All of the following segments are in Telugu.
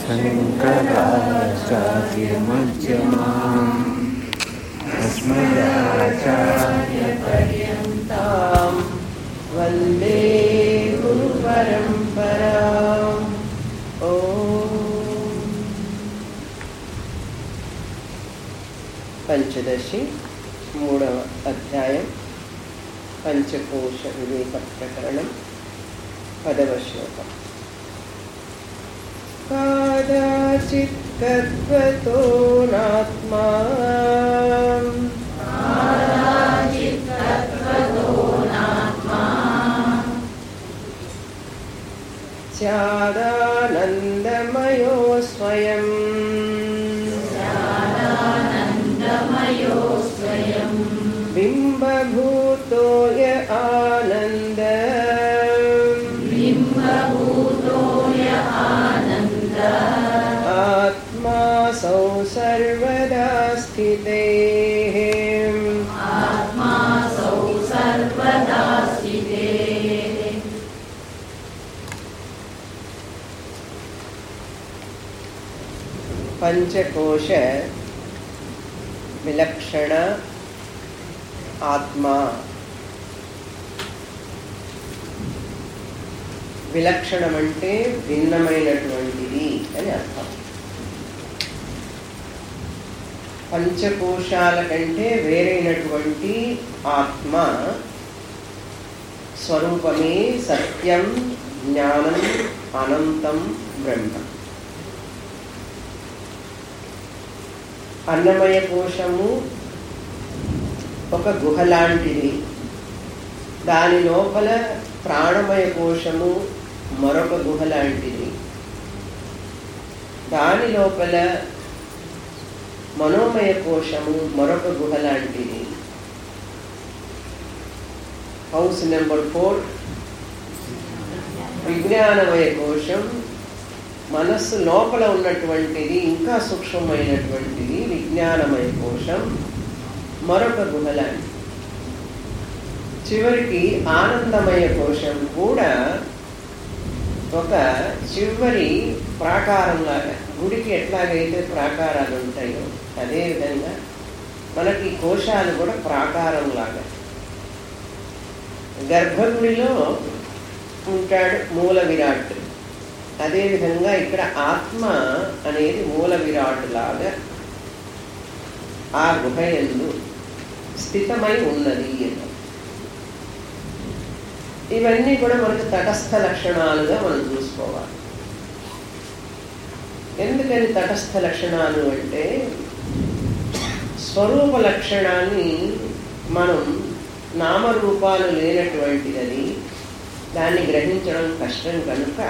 शङ्कराचार्यमध्यमाम् अस्मदाचार्यपर्यन्तां वन्दे गुरुपरम्पराम् ॐ పంచదశి మూడవ అధ్యాయం పంచకోశ వివేక ప్రకరణం పదవ శ్లోకం కాదాచిత్ గద్వతో నాత్మా స్యాదానందమయో స్వయం बिम्बभूतो य आनन्द आत्मासौ सर्वदा स्थितेः पञ्चकोश विलक्षण ఆత్మ విలక్షణం అంటే భిన్నమైనటువంటిది అని అర్థం పంచకోశాల కంటే వేరైనటువంటి ఆత్మ స్వరూపమే సత్యం జ్ఞానం అనంతం బ్రహ్మ అన్నమయ కోశము ఒక గుహ లాంటిది దాని లోపల ప్రాణమయ కోశము మరొక గుహ లాంటిది దాని లోపల మనోమయ కోశము మరొక గుహ లాంటిది హౌస్ నెంబర్ ఫోర్ విజ్ఞానమయ కోశం మనస్సు లోపల ఉన్నటువంటిది ఇంకా సూక్ష్మమైనటువంటిది విజ్ఞానమయ కోశం మరొక గుహలాంటి చివరికి ఆనందమయ కోశం కూడా ఒక చివరి ప్రాకారంలాగా గుడికి ఎట్లాగైతే ప్రాకారాలు ఉంటాయో అదేవిధంగా మనకి కోశాలు కూడా ప్రాకారంలాగా గర్భగుడిలో ఉంటాడు మూల విరాట్ అదేవిధంగా ఇక్కడ ఆత్మ అనేది మూల విరాట్ లాగా ఆ గుహ ఎందు స్థితమై ఉన్నది అని ఇవన్నీ కూడా మనకు తటస్థ లక్షణాలుగా మనం చూసుకోవాలి ఎందుకని తటస్థ లక్షణాలు అంటే స్వరూప లక్షణాన్ని మనం నామరూపాలు లేనటువంటిదని దాన్ని గ్రహించడం కష్టం కనుక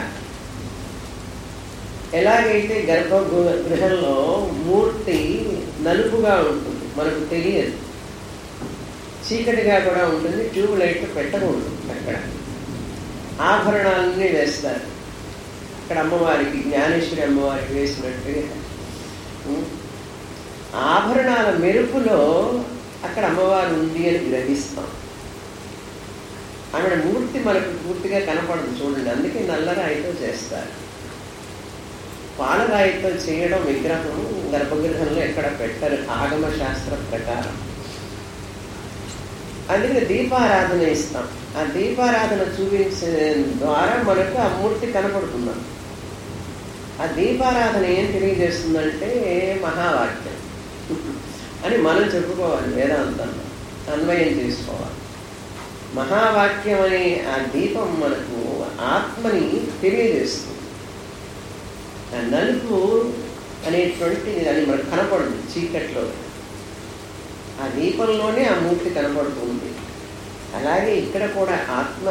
ఎలాగైతే గర్భ గృహంలో మూర్తి నలుపుగా ఉంటుంది మనకు తెలియదు చీకటిగా కూడా ఉంటుంది ట్యూబ్ లైట్ పెట్టకూడదు అక్కడ ఆభరణాలన్నీ వేస్తారు అక్కడ అమ్మవారికి జ్ఞానేశ్వరి అమ్మవారికి వేసినట్టుగా ఆభరణాల మెరుపులో అక్కడ అమ్మవారు ఉంది అని గ్రహిస్తాం ఆమె మూర్తి మనకు పూర్తిగా కనపడదు చూడండి అందుకే నల్లరాయితో చేస్తారు పాలరాయితో చేయడం విగ్రహం గర్భగృహంలో ఎక్కడ పెట్టరు ఆగమ శాస్త్ర ప్రకారం అందుకే దీపారాధన ఇస్తాం ఆ దీపారాధన చూపించే ద్వారా మనకు ఆ మూర్తి కనపడుతున్నాం ఆ దీపారాధన ఏం తెలియజేస్తుందంటే మహావాక్యం అని మనం చెప్పుకోవాలి వేదాంతంలో అన్వయం చేసుకోవాలి మహావాక్యం అనే ఆ దీపం మనకు ఆత్మని తెలియజేస్తుంది ఆ నలుపు అనేటువంటిది అది మనకు కనపడదు చీకట్లో ఆ దీపంలోనే ఆ మూర్తి కనపడుతుంది అలాగే ఇక్కడ కూడా ఆత్మ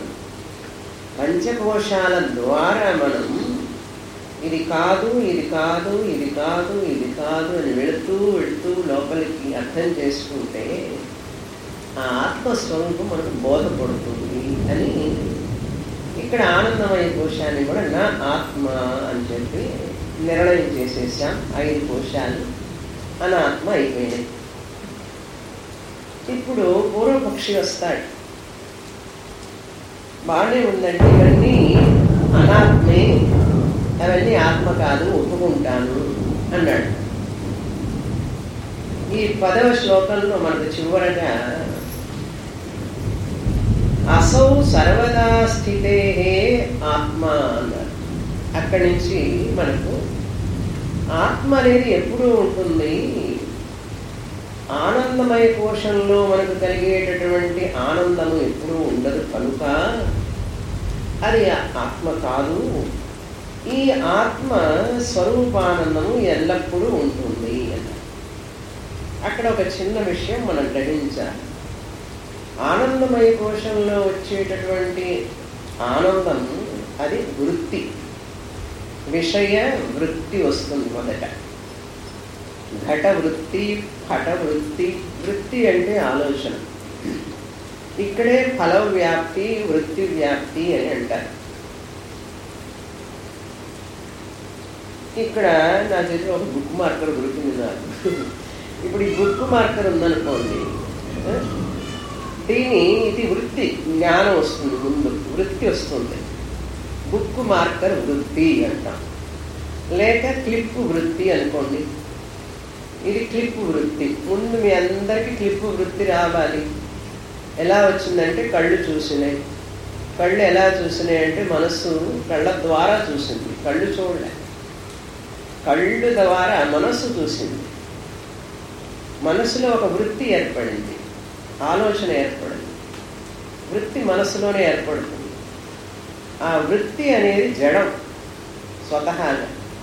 పంచకోశాల ద్వారా మనం ఇది కాదు ఇది కాదు ఇది కాదు ఇది కాదు అని వెళుతూ వెళుతూ లోపలికి అర్థం చేసుకుంటే ఆ ఆత్మస్వరూపం మనకు బోధపడుతుంది అని ఇక్కడ ఆనందమయ కోశాన్ని కూడా నా ఆత్మ అని చెప్పి నిర్ణయం చేసేసాం ఐదు కోశాలు అనాత్మ అయిపోయినాయి ఇప్పుడు పూర్వపక్షి వస్తాడు బాగానే ఉందండి ఇవన్నీ అనాత్మే అవన్నీ ఆత్మ కాదు ఒప్పుకుంటాను అన్నాడు ఈ పదవ శ్లోకంలో మనకు చివరగా అసౌ సర్వదా స్థితే ఆత్మ అన్నారు అక్కడి నుంచి మనకు ఆత్మ అనేది ఎప్పుడూ ఉంటుంది ఆనందమయ కోశంలో మనకు కలిగేటటువంటి ఆనందము ఎప్పుడూ ఉండదు కనుక అది ఆత్మ కాదు ఈ ఆత్మ స్వరూపానందము ఎల్లప్పుడూ ఉంటుంది అన్నారు అక్కడ ఒక చిన్న విషయం మనం గ్రహించాలి ఆనందమయ కోశంలో వచ్చేటటువంటి ఆనందం అది వృత్తి విషయ వృత్తి వస్తుంది మొదట ఘట వృత్తి పట వృత్తి వృత్తి అంటే ఆలోచన ఇక్కడే ఫల వ్యాప్తి వృత్తి వ్యాప్తి అని అంటారు ఇక్కడ నా చేతిలో ఒక బుక్ మార్కర్ దొరికింది నాకు ఇప్పుడు ఈ బుక్ మార్కర్ ఉందనుకోండి దీని ఇది వృత్తి జ్ఞానం వస్తుంది ముందు వృత్తి వస్తుంది బుక్ మార్కర్ వృత్తి అంటాం లేక క్లిప్ వృత్తి అనుకోండి ఇది క్లిప్ వృత్తి ముందు మీ అందరికీ క్లిప్ వృత్తి రావాలి ఎలా వచ్చిందంటే కళ్ళు చూసినాయి కళ్ళు ఎలా చూసినాయి అంటే మనస్సు కళ్ళ ద్వారా చూసింది కళ్ళు చూడలే కళ్ళు ద్వారా మనస్సు చూసింది మనసులో ఒక వృత్తి ఏర్పడింది ఆలోచన ఏర్పడింది వృత్తి మనసులోనే ఏర్పడుతుంది ఆ వృత్తి అనేది జడం స్వతహాగా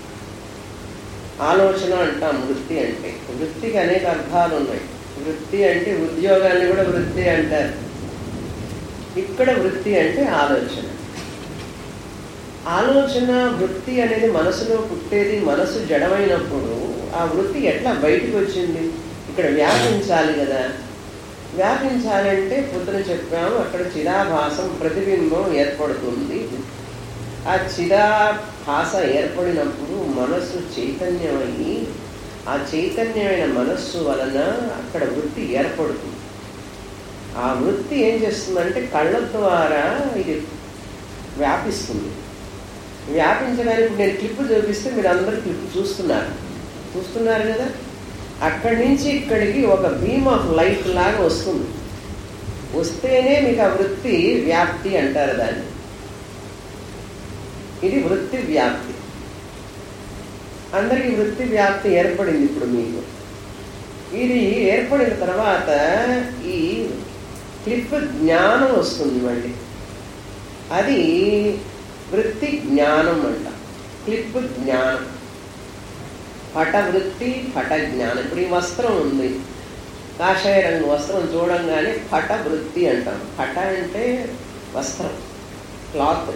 ఆలోచన అంటాం వృత్తి అంటే వృత్తికి అనేక అర్థాలు ఉన్నాయి వృత్తి అంటే ఉద్యోగాన్ని కూడా వృత్తి అంటారు ఇక్కడ వృత్తి అంటే ఆలోచన ఆలోచన వృత్తి అనేది మనసులో పుట్టేది మనసు జడమైనప్పుడు ఆ వృత్తి ఎట్లా బయటకు వచ్చింది ఇక్కడ వ్యాపించాలి కదా వ్యాపించాలంటే పొద్దున చెప్పాము అక్కడ చిదాభాసం ప్రతిబింబం ఏర్పడుతుంది ఆ చిదాభాస ఏర్పడినప్పుడు మనస్సు చైతన్యమయ్యి ఆ చైతన్యమైన మనస్సు వలన అక్కడ వృత్తి ఏర్పడుతుంది ఆ వృత్తి ఏం చేస్తుందంటే కళ్ళ ద్వారా ఇది వ్యాపిస్తుంది వ్యాపించడానికి నేను క్లిప్ చూపిస్తే మీరు అందరు క్లిప్ చూస్తున్నారు చూస్తున్నారు కదా అక్కడి నుంచి ఇక్కడికి ఒక బీమ్ ఆఫ్ లైట్ లాగా వస్తుంది వస్తేనే మీకు ఆ వృత్తి వ్యాప్తి అంటారు దాన్ని ఇది వృత్తి వ్యాప్తి అందరికీ వృత్తి వ్యాప్తి ఏర్పడింది ఇప్పుడు మీకు ఇది ఏర్పడిన తర్వాత ఈ క్లిప్ జ్ఞానం వస్తుంది మళ్ళీ అది వృత్తి జ్ఞానం అంట క్లిప్ జ్ఞానం పట వృత్తి పట జ్ఞానం ఇప్పుడు ఈ వస్త్రం ఉంది కాషాయ రంగు వస్త్రం చూడంగానే పట వృత్తి అంటాం పట అంటే వస్త్రం క్లాత్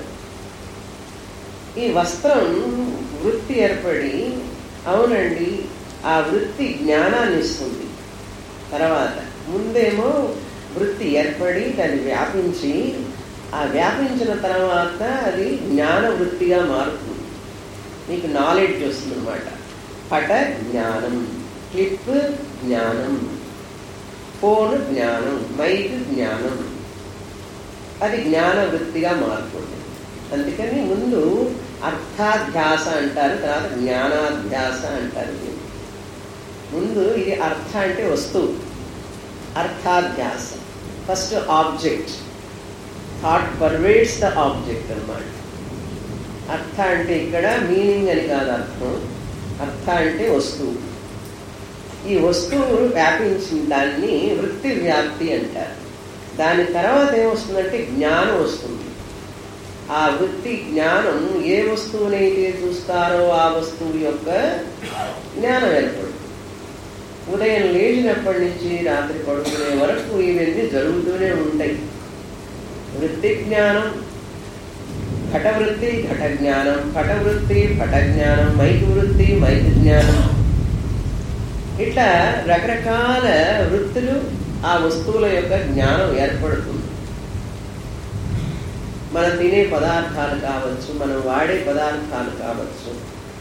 ఈ వస్త్రం వృత్తి ఏర్పడి అవునండి ఆ వృత్తి జ్ఞానాన్ని ఇస్తుంది తర్వాత ముందేమో వృత్తి ఏర్పడి దాన్ని వ్యాపించి ఆ వ్యాపించిన తర్వాత అది జ్ఞాన వృత్తిగా మారుతుంది మీకు నాలెడ్జ్ వస్తుంది అనమాట పట జ్ఞానం క్లిప్ జ్ఞానం ఫోన్ జ్ఞానం మైక్ జ్ఞానం అది జ్ఞాన వృత్తిగా మారుతుంది అందుకని ముందు అర్థాధ్యాస అంటారు తర్వాత జ్ఞానాధ్యాస అంటారు ముందు ఇది అర్థ అంటే వస్తువు అర్థాధ్యాస first object thought pervades the object అనమాట అర్థ అంటే ఇక్కడ మీనింగ్ అని కాదు అర్థం అర్థ అంటే వస్తువు ఈ వస్తువు వ్యాపించిన దాన్ని వృత్తి వ్యాప్తి అంటారు దాని తర్వాత ఏమొస్తుందంటే జ్ఞానం వస్తుంది ఆ వృత్తి జ్ఞానం ఏ వస్తువునైతే చూస్తారో ఆ వస్తువు యొక్క జ్ఞానం ఏర్పడుతుంది ఉదయం లేచినప్పటి నుంచి రాత్రి పడుకునే వరకు ఇవన్నీ జరుగుతూనే ఉంటాయి వృత్తి జ్ఞానం ఘట వృత్తి ఘట జ్ఞానం పట వృత్తి పట జ్ఞానం మైకు వృత్తి మైకు జ్ఞానం ఇట్లా రకరకాల వృత్తులు ఆ వస్తువుల యొక్క జ్ఞానం ఏర్పడుతుంది మనం తినే పదార్థాలు కావచ్చు మనం వాడే పదార్థాలు కావచ్చు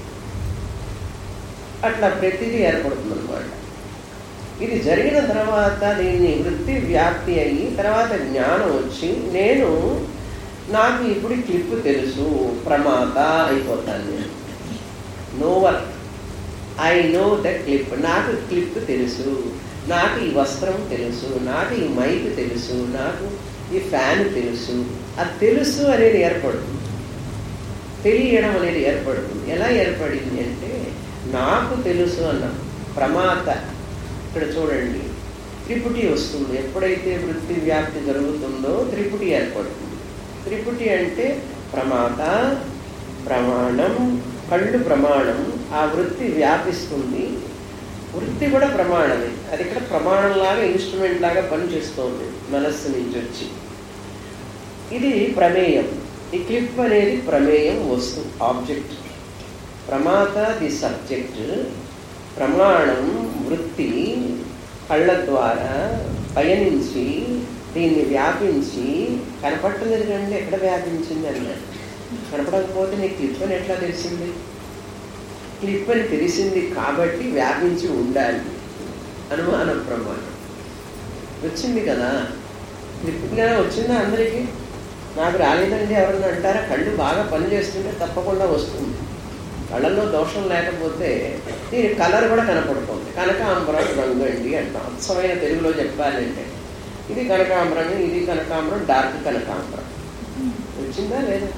అట్లా ప్రతిదీ ఏర్పడుతుంది అనమాట ఇది జరిగిన తర్వాత దీన్ని వృత్తి వ్యాప్తి అయ్యి తర్వాత జ్ఞానం వచ్చి నేను నాకు ఇప్పుడు క్లిప్ తెలుసు ప్రమాత అయిపోతాను నేను no work I know the clip నాకు క్లిప్ తెలుసు నాకు ఈ వస్త్రం తెలుసు నాకు ఈ మైక్ తెలుసు నాకు ఈ ఫ్యాన్ తెలుసు అది తెలుసు అనేది ఏర్పడుతుంది తెలియడం అనేది ఏర్పడుతుంది ఎలా ఏర్పడింది అంటే నాకు తెలుసు అన్న ప్రమాత ఇక్కడ చూడండి త్రిపుటి వస్తుంది ఎప్పుడైతే వృత్తి వ్యాప్తి జరుగుతుందో త్రిపుటి ఏర్పడుతుంది త్రిపుటి అంటే ప్రమాత ప్రమాణం కళ్ళు ప్రమాణం ఆ వృత్తి వ్యాపిస్తుంది వృత్తి కూడా ప్రమాణమే అది ఇక్కడ ప్రమాణంలాగా ఇన్స్ట్రుమెంట్ లాగా పనిచేస్తుంది మనస్సు నుంచి వచ్చి ఇది ప్రమేయం ఈ క్లిప్ అనేది ప్రమేయం వస్తు ఆబ్జెక్ట్ ప్రమాత ది సబ్జెక్ట్ ప్రమాణం వృత్తి కళ్ళ ద్వారా పయనించి దీన్ని వ్యాపించి కనపట్టలేదు కండి ఎక్కడ వ్యాపించింది అన్నాడు కనపడకపోతే నీకు క్లిప్ అని ఎట్లా తెలిసింది క్లిప్ అని తెలిసింది కాబట్టి వ్యాపించి ఉండాలి అనుమాన ప్రమాణం వచ్చింది కదా క్లిప్గా వచ్చిందా అందరికీ నాకు రాలేదండి ఎవరన్నా అంటారా కళ్ళు బాగా పనిచేస్తుంటే తప్పకుండా వస్తుంది కళ్ళల్లో దోషం లేకపోతే దీని కలర్ కూడా కనపడుతుంది కనకాంబరం రంగు అండి అంటాం అచ్చమైన తెలుగులో చెప్పాలంటే ఇది కనకాంబరం ఇది కనకాంబరం డార్క్ కనకాంబరం వచ్చిందా లేదా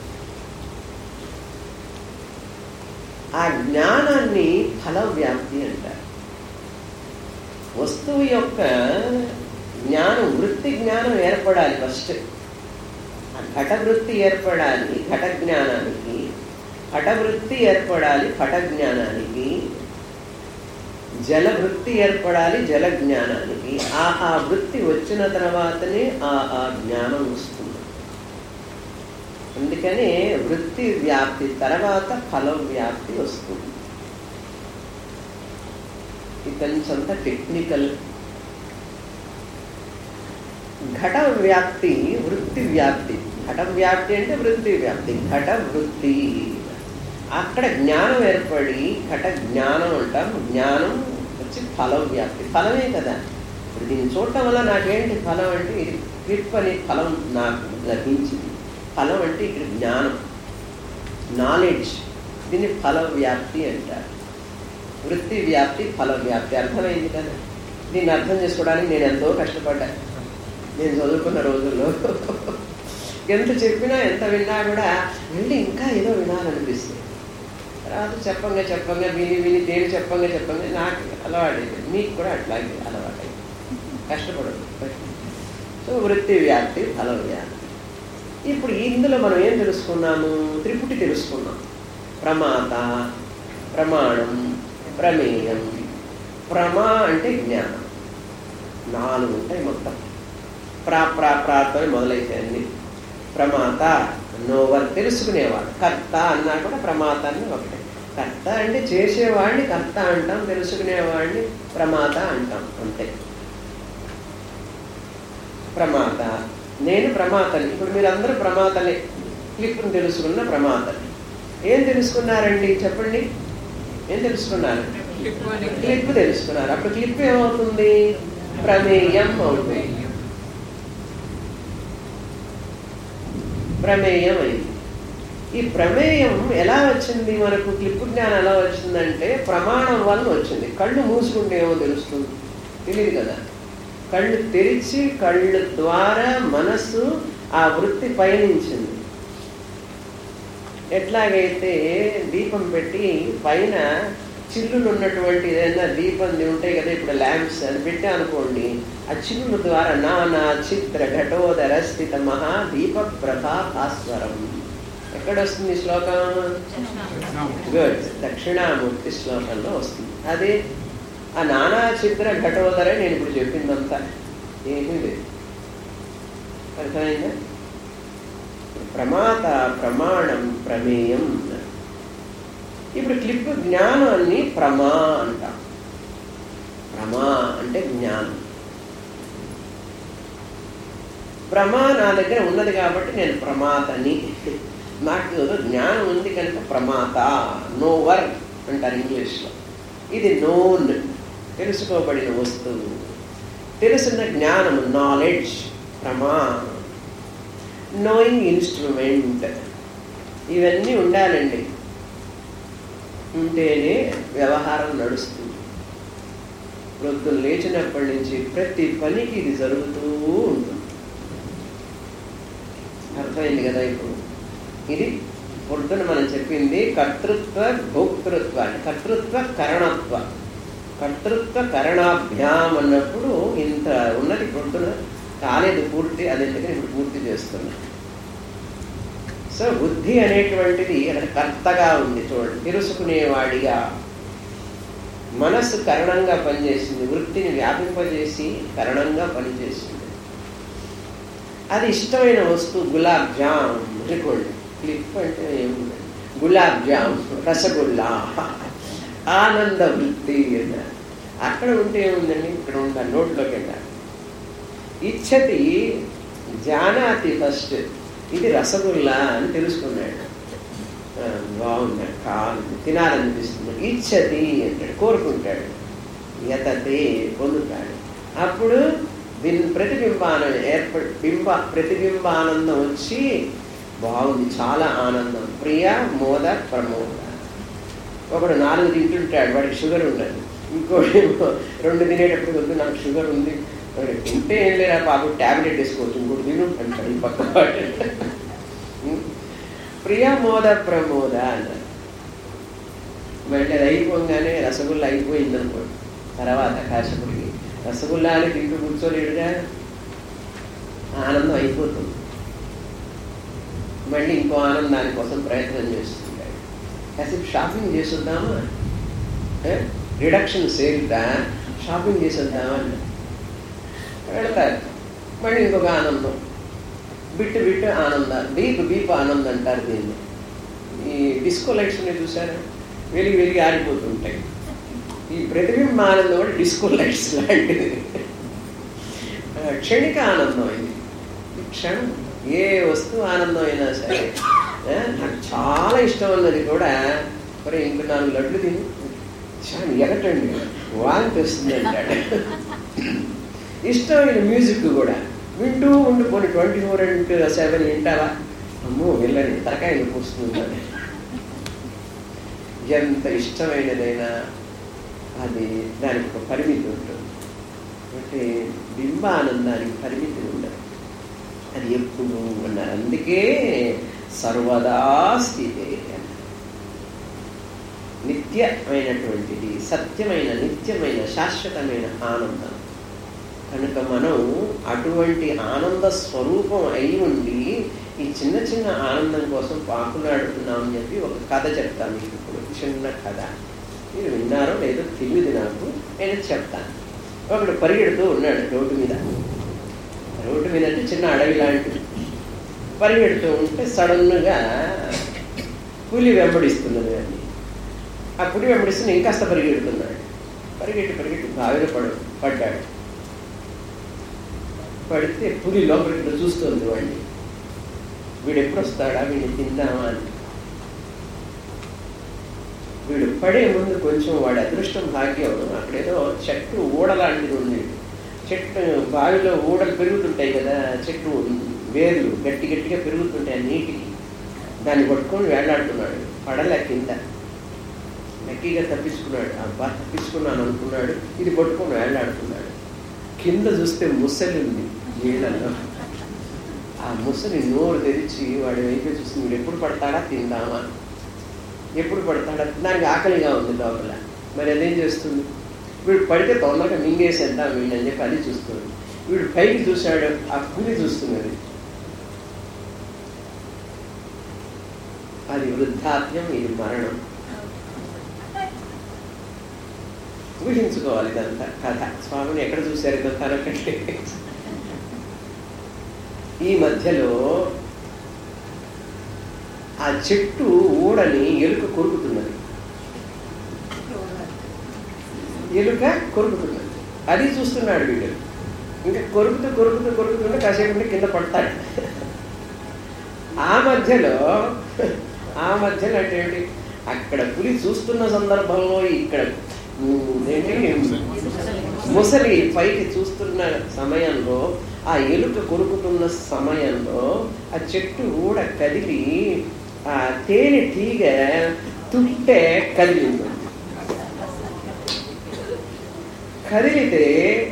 ఆ జ్ఞానాన్ని ఫల వ్యాప్తి అంటారు వస్తువు యొక్క జ్ఞానం వృత్తి జ్ఞానం ఏర్పడాలి ఫస్ట్ ఆ ఘట వృత్తి ఏర్పడాలి ఘట జ్ఞానానికి ఘట వృత్తి ఏర్పడాలి ఘట జ్ఞానానికి జల వృత్తి ఏర్పడాలి జల జ్ఞానానికి ఆ ఆ వృత్తి వచ్చిన తర్వాతనే ఆ ఆ జ్ఞానం వస్తుంది అందుకనే వృత్తి వ్యాప్తి తర్వాత ఫల వ్యాప్తి వస్తుంది ఇతని సొంత టెక్నికల్ ఘట వ్యాప్తి వృత్తి వ్యాప్తి ఘట వ్యాప్తి అంటే వృత్తి వ్యాప్తి ఘట వృత్తి అక్కడ జ్ఞానం ఏర్పడి ఘట జ్ఞానం అంటాం జ్ఞానం వచ్చి ఫల వ్యాప్తి ఫలమే కదా ఇప్పుడు దీన్ని చూడటం వల్ల నాకేంటి ఫలం అంటే ఇది క్లిప్ అనే ఫలం నాకు లభించింది ఫలం అంటే ఇక్కడ జ్ఞానం నాలెడ్జ్ దీన్ని ఫల వ్యాప్తి అంటారు వృత్తి వ్యాప్తి ఫల వ్యాప్తి అర్థమైంది కదా దీన్ని అర్థం చేసుకోవడానికి నేను ఎంతో కష్టపడ్డా నేను చదువుకున్న రోజుల్లో ఎంత చెప్పినా ఎంత విన్నా కూడా వెళ్ళి ఇంకా ఏదో వినాలనిపిస్తుంది తర్వాత చెప్పంగా చెప్పంగా విని విని దేని చెప్పంగా చెప్పంగా నాకు అలవాటైంది మీకు కూడా అట్లాగే అలవాటైంది కష్టపడదు సో వృత్తి వ్యాప్తి ఫల వ్యాప్తి ఇప్పుడు ఇందులో మనం ఏం తెలుసుకున్నాము త్రిపుటి తెలుసుకున్నాం ప్రమాత ప్రమాణం ప్రమేయం ప్రమా అంటే జ్ఞానం నాలుగు ఉంటాయి మొత్తం ప్రా ప్రా ప్రాతో మొదలైతాయండి ప్రమాత నోవర్ తెలుసుకునేవాడు కర్త అన్నా కూడా ప్రమాత అని ఒకటే కర్త అంటే చేసేవాడిని కర్త అంటాం తెలుసుకునేవాడిని ప్రమాత అంటాం అంతే ప్రమాత నేను ప్రమాతని ఇప్పుడు మీరందరూ ప్రమాతలే క్లిప్ను తెలుసుకున్న ప్రమాతని ఏం తెలుసుకున్నారండి చెప్పండి ఏం తెలుసుకున్నారు క్లిప్ తెలుసుకున్నారు అప్పుడు క్లిప్ ఏమవుతుంది ప్రమేయం అవుతుంది ప్రమేయం అయింది ఈ ప్రమేయం ఎలా వచ్చింది మనకు క్లిప్ జ్ఞానం ఎలా వచ్చిందంటే ప్రమాణం వల్ల వచ్చింది కళ్ళు మూసుకుంటే ఏమో తెలుస్తుంది తెలియదు కదా కళ్ళు తెరిచి కళ్ళు ద్వారా మనస్సు ఆ వృత్తి పయనించింది ఎట్లాగైతే దీపం పెట్టి పైన చిల్లులు ఉన్నటువంటి ఏదైనా దీపం ఉంటాయి కదా ఇప్పుడు ల్యాంప్స్ అది పెట్టా అనుకోండి ఆ చిల్లుల ద్వారా నానా చిత్ర ఘటోదర స్థిత మహా దీప ప్రభా భాస్వరం ఎక్కడ వస్తుంది శ్లోకం గుడ్ దక్షిణామూర్తి శ్లోకంలో వస్తుంది అదే ఆ నానా చిత్ర ఘటోదరే నేను ఇప్పుడు చెప్పిందంతా ఏమీ లేదు అర్థమైందా ప్రమాత ప్రమాణం ప్రమేయం ఇప్పుడు క్లిప్ జ్ఞానాన్ని ప్రమా అంటాం ప్రమా అంటే జ్ఞానం ప్రమా నా దగ్గర ఉన్నది కాబట్టి నేను ప్రమాతని నాకు జ్ఞానం ఉంది కనుక ప్రమాత నోవర్ అంటారు ఇంగ్లీష్లో ఇది నోన్ తెలుసుకోబడిన వస్తువు తెలుసున్న జ్ఞానం నాలెడ్జ్ ప్రమా నోయింగ్ ఇన్స్ట్రుమెంట్ ఇవన్నీ ఉండాలండి ఉంటేనే వ్యవహారం నడుస్తుంది ప్రొద్దున లేచినప్పటి నుంచి ప్రతి పనికి ఇది జరుగుతూ ఉంటుంది అర్థమైంది కదా ఇప్పుడు ఇది పొద్దున మనం చెప్పింది కర్తృత్వ భోక్తృత్వ కర్తృత్వ కరణత్వ కర్తృత్వ కరణాభ్యాం అన్నప్పుడు ఇంత ఉన్నది పొద్దున కాలేదు పూర్తి అది ఎందుకని ఇప్పుడు పూర్తి చేస్తున్నా సో బుద్ధి అనేటువంటిది అక్కడ కర్తగా ఉంది చూడండి తెలుసుకునేవాడిగా మనస్సు కరణంగా పనిచేసింది వృత్తిని వ్యాపింపజేసి కరణంగా పనిచేసింది అది ఇష్టమైన వస్తువు గులాబ్ జామ్ అనుకోండి క్లిప్ అంటే ఏముంది గులాబ్ జామ్ రసగుల్లా ఆనంద వృత్తి అన్నారు అక్కడ ఉంటే ఏముందండి ఇక్కడ ఉండాలి నోట్లోకి వెళ్ళాలి ఇచ్చతి జానాతి ఫస్ట్ ఇది రసగుల్లా అని తెలుసుకున్నాడు ఆ, బాగున్నాడు కాదు తినాలనిపిస్తుంది ఇచ్చతి అంటాడు కోరుకుంటాడు యతతే పొందుతాడు అప్పుడు దీని ప్రతిబింబానం ఏర్పడి బింబ ప్రతిబింబానందం వచ్చి బాగుంది చాలా ఆనందం ప్రియ మోద ప్రమోద ఒకడు నాలుగు తింటుంటాడు వాడికి షుగర్ ఉండదు ఇంకోటి ఏమో రెండు తినేటప్పుడు వద్దు నాకు షుగర్ ఉంది వాడు తింటే ఏం లేదా బాబు ట్యాబ్లెట్ వేసుకోవచ్చు ఇంకోటి తిను అంటాడు ఈ పక్క వాడు. ప్రియ మోద ప్రమోద అన్నారు మళ్ళీ అది అయిపోగానే రసగుల్లా అయిపోయింది అనుకోండి తర్వాత కాశపుడికి రసగుల్లా అని తింటూ కూర్చోలేడుగా ఆనందం అయిపోతుంది మళ్ళీ ఇంకో ఆనందాని కోసం ప్రయత్నం చేస్తుంటాడు కాసేపు షాపింగ్ చేసొద్దామా రిడక్షన్ సేల్దా షాపింగ్ చేసొద్దామా అని వెళతారు మళ్ళీ ఇంకొక ఆనందం బిట్టు బిట్టు ఆనందం బీప్ బీప్ ఆనందం అంటారు దీన్ని ఈ డిస్కో లైట్స్ ఉన్నాయి చూసారా వెలిగి వెలిగి ఆరిపోతుంటాయి ఈ ప్రతిబింబ ఆనందం కూడా డిస్కో లైట్స్ లాంటిది ఆ, క్షణిక ఆనందం ఇది ఈ క్షణం ఏ వస్తువు ఆనందం అయినా సరే ఆ, నాకు చాలా ఇష్టం ఉన్నది కూడా మరి ఇంక నాలుగు లడ్లు తిని చాలా ఎగటండి వాంతి వస్తుంది అంటాడు ఇష్టమైన మ్యూజిక్ కూడా వింటూ ఉండిపోయి ట్వంటీ ఫోర్ ఇంటూ సెవెన్ వింటావా అమ్మో వెళ్ళండి తరకాయ నొప్పి వస్తుంది ఎంత ఇష్టమైనదైనా అది దానికి ఒక పరిమితి ఉంటుంది అంటే బింబ ఆనందానికి పరిమితి ఉండదు అది ఎప్పుడు అన్నారు అందుకే సర్వదా స్థితే అన్నారు. నిత్యమైనటువంటిది సత్యమైన నిత్యమైన శాశ్వతమైన ఆనందం కనుక మనం అటువంటి ఆనంద స్వరూపం అయి ఉండి ఈ చిన్న చిన్న ఆనందం కోసం పాకులాడుతున్నాం అని చెప్పి ఒక కథ చెప్తాను మీకు ఇప్పుడు చిన్న కథ మీరు విన్నారో లేదో తెలియదు నాకు నేను చెప్తాను ఒకడు పరిగెడుతూ ఉన్నాడు రోడ్డు మీద రోడ్డు మీద అంటే చిన్న అడవి లాంటిది పరిగెడుతూ ఉంటే సడన్గా పులి వెంబడిస్తున్నది అని ఆ పులి వెంబడిస్తున్న ఇంకాస్త పరిగెడుతున్నాడు పరిగెట్టి పరిగెట్టి బావిలో పడు పడ్డాడు పడితే పులి లోపలికి ఇట్లా చూస్తుంది వాడిని వీడు ఎప్పుడు వస్తాడా వీడిని తిందామా అని వీడు పడే ముందు కొంచెం వాడి అదృష్టం భాగ్యం అక్కడేదో చెట్టు ఊడ లాంటిది ఉంది చెట్టు బావిలో ఊడలు పెరుగుతుంటాయి కదా చెట్టు వేర్లు గట్టి గట్టిగా పెరుగుతుంటాయి ఆ నీటికి దాన్ని పట్టుకొని వేలాడుతున్నాడు పడలే కింద లక్కీగా తప్పించుకున్నాడు అబ్బా తప్పించుకున్నాను అనుకున్నాడు ఇది పట్టుకొని వేలాడుతున్నాడు కింద చూస్తే ముసలి ఉంది నీళ్ళల్లో ఆ ముసలి నోరు తెరిచి వాడి వైపు చూసి వీడు ఎప్పుడు పడతాడా తిందామా ఎప్పుడు పడతాడా దానికి ఆకలిగా ఉంది లోపల మరి అదేం చేస్తుంది వీడు పడితే తొందరగా మింగేసేద్దాం వీడు అని చెప్పి అది చూస్తుంది వీడు పైకి చూశాడు ఆ పులి చూస్తున్నది అది వృద్ధాప్యం ఇది మరణం ఊహించుకోవాలి ఇదంతా కథ స్వామిని ఎక్కడ చూశారు ఇదంతా అనకంటే ఈ మధ్యలో ఆ చెట్టు ఊడని ఎలుక కొరుకుతున్నది ఎలుక కొరుకుతున్నది అది చూస్తున్నాడు వీడు ఇంకా కొరుకుతూ కొరుకుతూ కొరుకుతుంటే కాసేపు ఉంటే కింద పడతాడు ఆ మధ్యలో ఆ మధ్యలో అంటే ఏంటి అక్కడ పులి చూస్తున్న సందర్భంలో ఇక్కడ ఉమ్, ఏంటి ముసలి పైకి చూస్తున్న సమయంలో ఆ ఎలుక కొరుకుతున్న సమయంలో ఆ చెట్టు కూడా కదిలి ఆ తేనె తీగ తుట్టే కదిలింది కదిలితే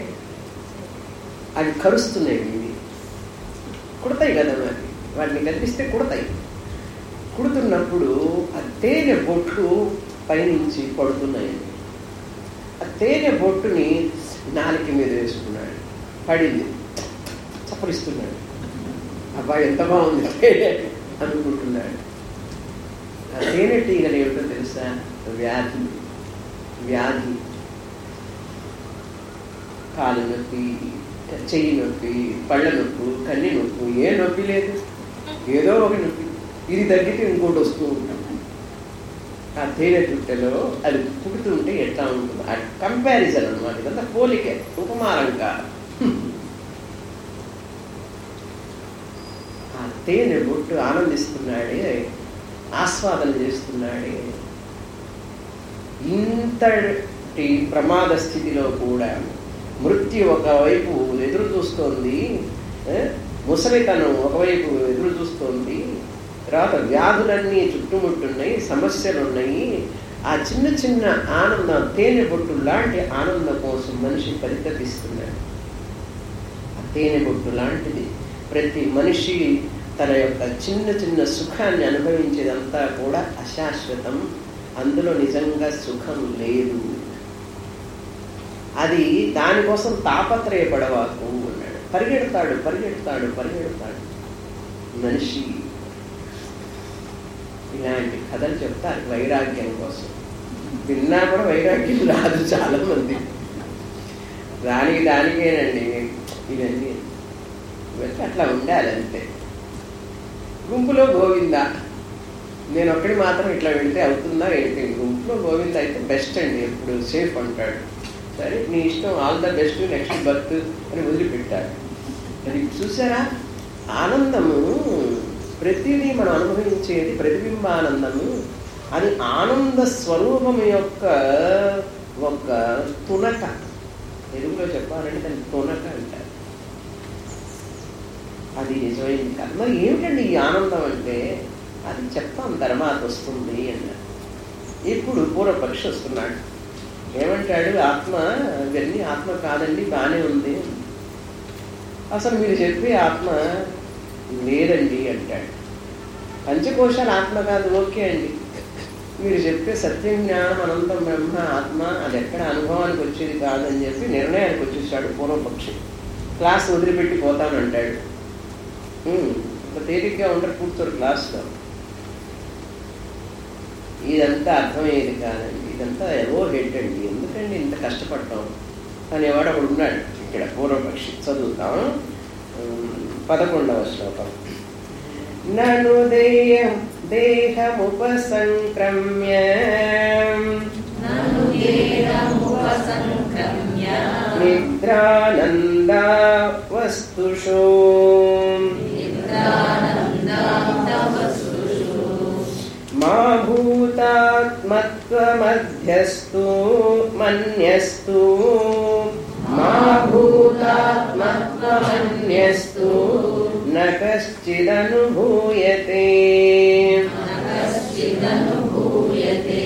అవి కరుస్తున్నాయి ఇవి కుడతాయి కదా మరి వాటిని కదిలిస్తే కుడతాయి కుడుతున్నప్పుడు ఆ తేనె బొట్లు పైనుంచి పడుతున్నాయండి ఆ తేనె బొట్టుని నాలుక మీద వేసుకున్నాడు పడింది చప్పరిస్తున్నాడు అబ్బాయి ఎంత బాగుంది తేనె అనుకుంటున్నాడు ఆ తేనె టీగలు ఏమిటో తెలుసా వ్యాధి వ్యాధి కాలు నొప్పి చెయ్యి నొప్పి పళ్ళ నొప్పు కన్ని నొప్పు ఏ నొప్పి లేదు ఏదో ఒక నొప్పి ఇది తగ్గితే ఇంకోటి వస్తూ ఉంటాం ఆ తేనె చుట్టెలో అది పుడుతుంటే ఎట్లా ఉంటుంది ఆ కంపారిజన్ అనమాట ఇదంతా పోలికే ఉపమానం కాదు ఆ తేనె బొట్టు ఆనందిస్తున్నాడే ఆస్వాదన చేస్తున్నాడే ఇంతటి ప్రమాద స్థితిలో కూడా మృత్యు ఒకవైపు ఎదురు చూస్తోంది ఏ? ముసలితనం ఒకవైపు ఎదురు చూస్తోంది తర్వాత వ్యాధులన్నీ చుట్టుముట్టున్నాయి సమస్యలు ఉన్నాయి ఆ చిన్న చిన్న ఆనందం తేనె బొట్టు లాంటి ఆనందం కోసం మనిషి పరితపిస్తున్నాడు ఆ తేనె బొట్టు లాంటిది ప్రతి మనిషి తన యొక్క చిన్న చిన్న సుఖాన్ని అనుభవించేదంతా కూడా అశాశ్వతం అందులో నిజంగా సుఖం లేదు అది దానికోసం తాపత్రయపడవాకు అన్నాడు పరిగెడతాడు పరిగెడతాడు పరిగెడతాడు మనిషి ఇలాంటి కథలు చెప్తారు వైరాగ్యం కోసం విన్నా కూడా వైరాగ్యం రాదు చాలా మంది దానికి దానికేనండి ఇవన్నీ ఇవన్నీ అట్లా ఉండాలి అంతే గుంపులో గోవింద నేను ఒక్కడి మాత్రం ఇట్లా వెళ్తే అవుతుందా ఏంటి గుంపులో గోవింద అయితే బెస్ట్ అండి ఎప్పుడు సేఫ్ అంటాడు సరే నీ ఇష్టం all the best next birth అని వదిలిపెట్టాడు అది చూసారా ఆనందము ప్రతిదీ మనం అనుభవించేది ప్రతిబింబానందము అది ఆనంద స్వరూపం యొక్క ఒక తునక తెలుగులో చెప్పాలంటే దాన్ని తునక అంటారు అది నిజమైంది కాదు మరి ఏమిటండి ఈ ఆనందం అంటే అది చెప్తాం తర్వాత వస్తుంది అన్నాడు ఇప్పుడు పూర్వపక్షి వస్తున్నాడు ఏమంటాడు ఆత్మ ఇవన్నీ ఆత్మ కాదండి బాగానే ఉంది అసలు మీరు చెప్పే ఆత్మ లేదండి అంటాడు పంచకోశాలు ఆత్మ కాదు ఓకే అండి మీరు చెప్పే సత్యం జ్ఞానం అనంతం బ్రహ్మ ఆత్మ అది ఎక్కడ అనుభవానికి వచ్చేది కాదని చెప్పి నిర్ణయానికి వచ్చేసాడు పూర్వపక్షి క్లాస్ వదిలిపెట్టి పోతానంటాడు ఉమ్, ఇంత తేలిగ్గా ఉండరు కూర్చోరు క్లాస్లో ఇదంతా అర్థమయ్యేది కాదండి ఇదంతా ఎవో హెడ్ అండి ఎందుకండి ఇంత కష్టపడతాం అనేవాడు ఒకడు ఉన్నాడు ఇక్కడ పూర్వపక్షి చదువుతాం ఉమ్, పదకొండవ శ్లోకం నను దేయం దేహముపసంక్రమ్య నను దేహముపసంక్రమ్య నిద్రానందా వస్తుషు నిద్రానందాంతవసుషు మా భూతాత్మత్వమధ్యస్తు మన్యస్తు మా భూతాత్మత్వమన్యస్తు న కశ్చిదనుభూయతే నకశ్చిదనుభూయతే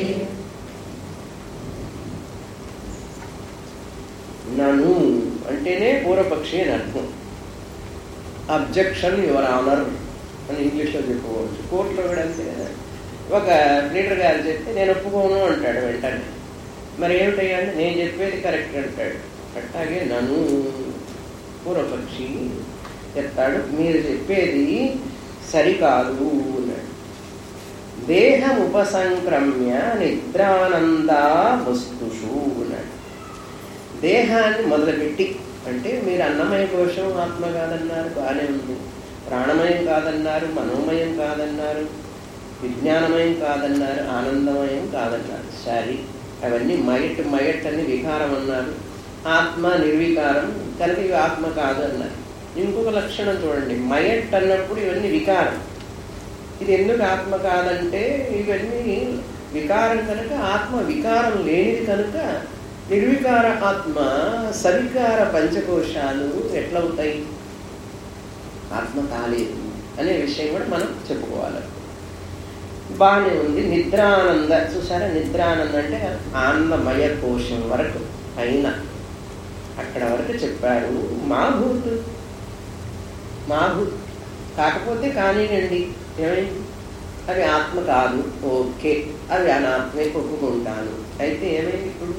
నను అంటేనే పూర్వపక్షి అని అర్థం అబ్జెక్షన్ యువర్ ఆనర్ అని ఇంగ్లీష్లో చెప్పుకోవచ్చు కోర్టులో కూడా అంతే కదా ఒక లీడర్ గారు చెప్తే నేను ఒప్పుకోను అంటాడు వెంటనే మరి ఏమిటయ్యా అంటే నేను చెప్పేది కరెక్ట్ అంటాడు అట్లాగే నన్ను పూర్వపక్షి చెప్తాడు మీరు చెప్పేది సరికాదు అన్నాడు దేహం ఉపసంక్రమ్య నిద్రానంద వస్తుషు అన్నాడు దేహాన్ని మొదలుపెట్టి అంటే మీరు అన్నమయ కోశం ఆత్మ కాదన్నారు బాగానే ఉంది ప్రాణమయం కాదన్నారు మనోమయం కాదన్నారు విజ్ఞానమయం కాదన్నారు ఆనందమయం కాదన్నారు సరే అవన్నీ మయట్ మయట్ అని వికారం అన్నారు ఆత్మ నిర్వికారం కనుక ఇవి ఆత్మ కాదు అన్నారు ఇంకొక లక్షణం చూడండి మయట్ అన్నప్పుడు ఇవన్నీ వికారం ఇది ఎందుకు ఆత్మ కాదంటే ఇవన్నీ వికారం కనుక ఆత్మ వికారం లేనిది కనుక నిర్వికార ఆత్మ సవికార పంచకోశాలు ఎట్లవుతాయి ఆత్మ కాలేదు అనే విషయం కూడా మనం చెప్పుకోవాలి బాగానే ఉంది నిద్రానంద చూసారా నిద్రానంద అంటే ఆనందమయ కోశం వరకు పైన అక్కడ వరకు చెప్పారు మాభూత్ మాభూత్ కాకపోతే కానివ్వండి ఏమైంది అవి ఆత్మ కాదు ఓకే అవి అనాత్మే ఒప్పుకుంటాను అయితే ఏమైంది ఇప్పుడు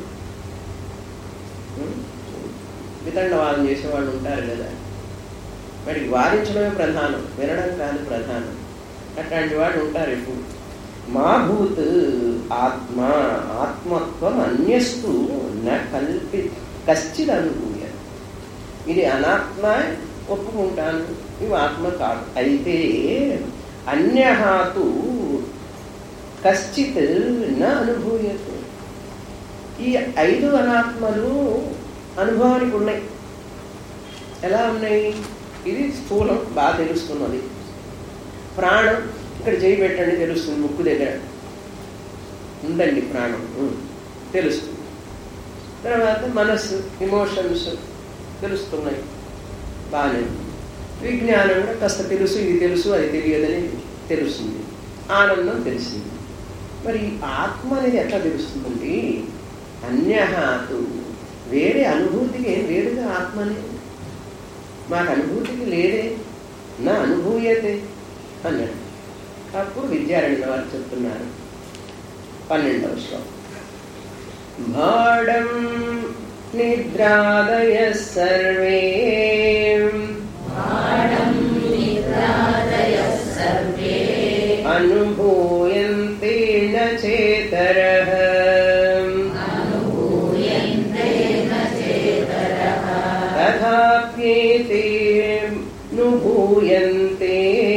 వితండవాదం చేసేవాళ్ళు ఉంటారు కదా వాడికి వాదించడమే ప్రధానం వినడం కాదు ప్రధానం అట్లాంటి వాడు ఉంటారు ఇప్పుడు మా భూత్ ఆత్మ ఆత్మత్వం అన్యస్తు న కల్పి కశ్చిత్ అనుభూయ ఇది అనాత్మ ఒప్పుకుంటాను ఇవి ఆత్మ కాదు అయితే అన్యహాతు కశ్చిత్ న అనుభూయతు ఈ ఐదు అనాత్మలు అనుభవానికి ఉన్నాయి ఎలా ఉన్నాయి ఇది స్థూలం బాగా తెలుస్తున్నది ప్రాణం ఇక్కడ చేయి పెట్టండి తెలుస్తుంది ముక్కు దగ్గర ఉందండి ప్రాణం ఉం, తెలుస్తుంది తర్వాత మనస్సు ఇమోషన్స్ తెలుస్తున్నాయి బాగానే ఉంది. విజ్ఞానం కూడా కాస్త తెలుసు ఇది తెలుసు అది తెలియదని తెలుస్తుంది ఆనందం తెలిసింది మరి ఆత్మ అనేది ఎట్లా తెలుస్తుందండి అన్యహాతు వేరే అనుభూతికి ఏం లేదుగా ఆత్మ అనేది మాకు అనుభూతికి లేదే నా అనుభూయతే అన్నాడు అప్పుడు విద్యారణ్య వారు చెప్తున్నారు పన్నెండవ శ్లోకం భాడం నిద్రాదయ సర్వే పాఠం నిద్రాదయः సర్వే అనుభూయంతే న చేతరః అనుభూయంతే న చేతరः తథాప్యేతే నుభూయంతే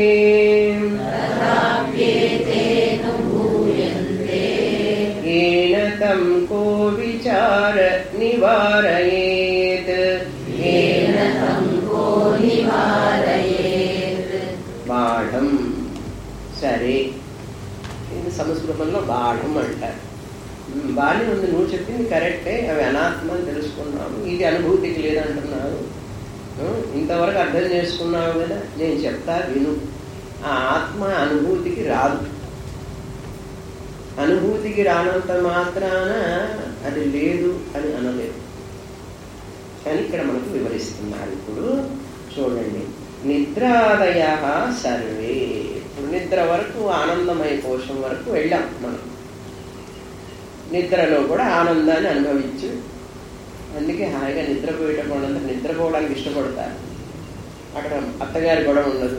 తథాప్యేతే నుభూయంతే येन तं को विचार निवारयेत् येन तं को నివారయేత్ బాఢం సరే ఇది సంస్కృతంలో బాఢం అంటారు ఉమ్, బాగానే ఉంది నువ్వు చెప్పింది కరెక్టే అవి అనాత్మ అని తెలుసుకున్నాము ఇది అనుభూతికి లేదంటున్నావు ఉమ్, ఇంతవరకు అర్థం చేసుకున్నావు కదా నేను చెప్తా విను ఆ ఆత్మ అనుభూతికి రాదు అనుభూతికి రానంత మాత్రాన అది లేదు అని అనలేదు అని ఇక్కడ మనకు వివరిస్తున్నారు ఇప్పుడు చూడండి నిద్రాదయ సర్వే ఇప్పుడు నిద్ర వరకు ఆనందమయ కోశం వరకు వెళ్ళాం మనం నిద్రలో కూడా ఆనందాన్ని అనుభవించు అందుకే హాయిగా నిద్రపోయేటప్పుడు వాళ్ళందరూ నిద్రపోవడానికి ఇష్టపడతారు అక్కడ అత్తగారి గొడవ ఉండదు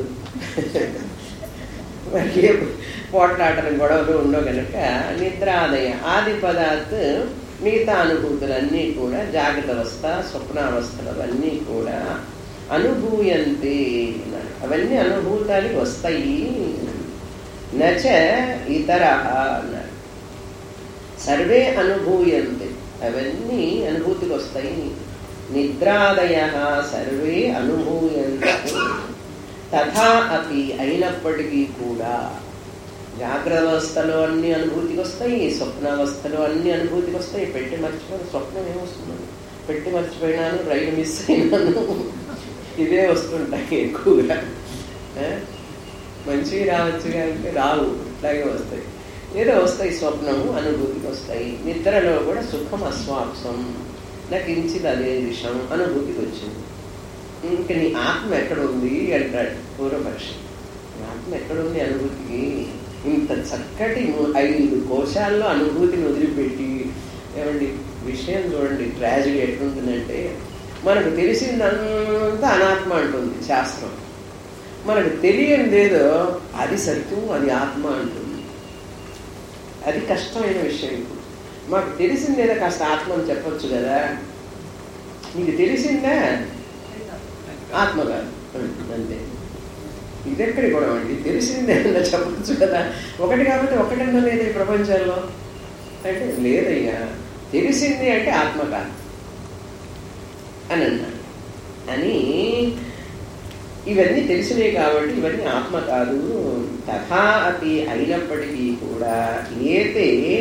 మరి ఏ పోట్లాటల గొడవలు ఉండవు కనుక నిద్రాదయ ఆది పదార్థ మిగతా అనుభూతులన్నీ కూడా జాగ్రత్త అవస్థ స్వప్నావస్థలు అవన్నీ కూడా అనుభూయంతే అన్నాడు. అవన్నీ అనుభూతానికి వస్తాయి నచ ఇతర అన్నాడు సర్వే అనుభూయంతే అవన్నీ అనుభూతికి వస్తాయి నిద్రాదయ సర్వే అనుభూయంతే తథా అపి అయినప్పటికీ కూడా జాగ్రత్త అవస్థలో అన్ని అనుభూతికి వస్తాయి స్వప్నావస్థలో అన్ని అనుభూతికి వస్తాయి పెట్టి మర్చిపోయిన స్వప్నం ఏమొస్తుంది పెట్టి మర్చిపోయినాను రైలు మిస్ అయినాను ఇదే వస్తుంటాయి ఎక్కువగా ఆ? మంచివి రావచ్చుగా అంటే రావు ఇట్లాగే వస్తాయి ఏదో వస్తాయి స్వప్నము అనుభూతికి వస్తాయి నిద్రలో కూడా సుఖం అస్వాప్సం నాకు ఇంచిది అదే విషయం అనుభూతికి వచ్చింది ఇంక నీ ఆత్మ ఎక్కడ ఉంది అంటాడు పూర్వపక్షి నీ ఆత్మ ఎక్కడుంది అనుభూతికి ఇంత చక్కటి ము- ఐదు కోశాల్లో అనుభూతిని వదిలిపెట్టి ఏమండి విషయం చూడండి ట్రాజడీ ఎట్లుంటుందంటే మనకు తెలిసిందంతా అనాత్మ అంటుంది శాస్త్రం మనకు తెలియనిదేదో అది సత్యం అది ఆత్మ అంటుంది అది కష్టమైన విషయం ఇప్పుడు మాకు తెలిసిందేదో కాస్త ఆత్మ అని చెప్పొచ్చు కదా నీకు తెలిసిందా ఆత్మ కాదు అంతే ఇదెక్కడి గొడవ అండి తెలిసిందే అన్న చెప్పచ్చు కదా ఒకటి కాబట్టి ఒకటన్నా లేదు ఈ ప్రపంచంలో అంటే లేదయ్యా తెలిసింది అంటే ఆత్మ కాదు అని అన్నాడు అని ఇవన్నీ తెలిసినవి కాబట్టి ఇవన్నీ ఆత్మ కాదు తథా అతి అయినప్పటికీ కూడా ఏతే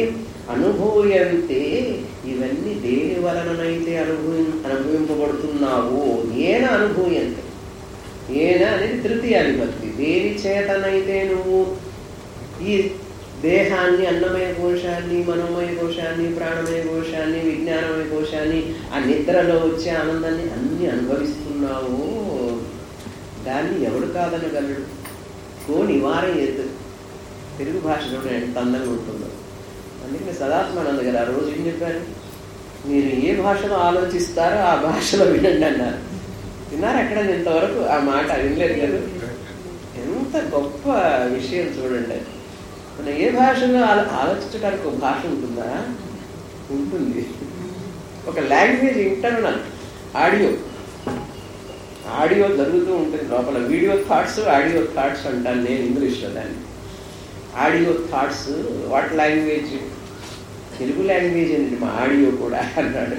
అనుభూయంతే ఇవన్నీ దేని వలననైతే అనుభవి అనుభవింపబడుతున్నావో ఏన అనుభూయంతే ఏన అనేది తృతీయ విభక్తి దేని చేతనైతే నువ్వు ఈ దేహాన్ని అన్నమయ కోశాన్ని మనోమయ కోశాన్ని ప్రాణమయ కోశాన్ని విజ్ఞానమయ కోశాన్ని ఆ నిద్రలో వచ్చే ఆనందాన్ని అన్ని అనుభవిస్తున్నావు దాన్ని ఎవడు కాదనగలడు కో నివారం ఎత్తు తెలుగు భాషలో ఎంత అందంగా ఉంటుందో అందుకని సదాత్మానంద గారు ఆ రోజు ఏం చెప్పారు మీరు ఏ భాషలో ఆలోచిస్తారో ఆ భాషలో వినండి అన్నారు విన్నారు ఎక్కడ ఇంతవరకు ఆ మాట వినలేదు కదా ఎంత గొప్ప విషయం చూడండి మన ఏ భాషలో ఆలో- ఆలోచించడానికి ఒక భాష ఉంటుందా ఉంటుంది ఒక లాంగ్వేజ్ ఇంటర్నల్ ఆడియో ఆడియో జరుగుతూ ఉంటుంది లోపల వీడియో థాట్స్ ఆడియో థాట్స్ అంటాను నేను ఇంగ్లీష్లో దాన్ని audio thoughts what language Telugu language ఏంటి మా ఆడియో కూడా అన్నాడు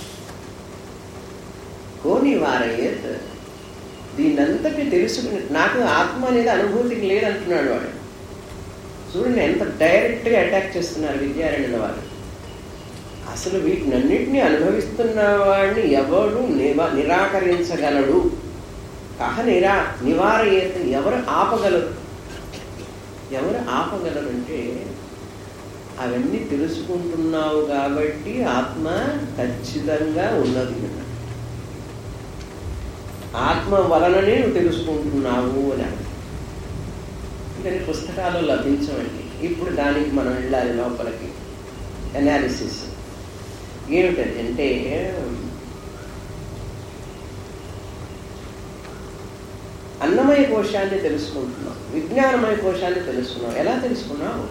కోని వారయ్యేత్ దీన్నంతటి తెలుసుకుని నాకు ఆత్మ అనేది అనుభూతికి లేదంటున్నాడు వాడు చూడండి ఎంత డైరెక్ట్గా అటాక్ చేస్తున్నారు విద్యారణ్యుల వారు అసలు వీటినన్నింటినీ అనుభవిస్తున్న వాడిని ఎవడు నివ- నిరాకరించగలడు కహ నిరా నివారయేత ఎవరు ఆపగలరు ఎవరు ఆపగలరు అంటే అవన్నీ తెలుసుకుంటున్నావు కాబట్టి ఆత్మ ఖచ్చితంగా ఉన్నది అన్నాడు. ఆత్మ వలననే నువ్వు తెలుసుకుంటున్నావు అని అన్నాడు. ఇదని పుస్తకాలు లభించవండి ఇప్పుడు దానికి మనం వెళ్ళాలి లోపలికి అనాలిసిస్ ఏమిటది అంటే అన్నమయ కోశాన్ని తెలుసుకుంటున్నాం విజ్ఞానమయ కోశాన్ని తెలుసుకున్నాం ఎలా తెలుసుకున్నావు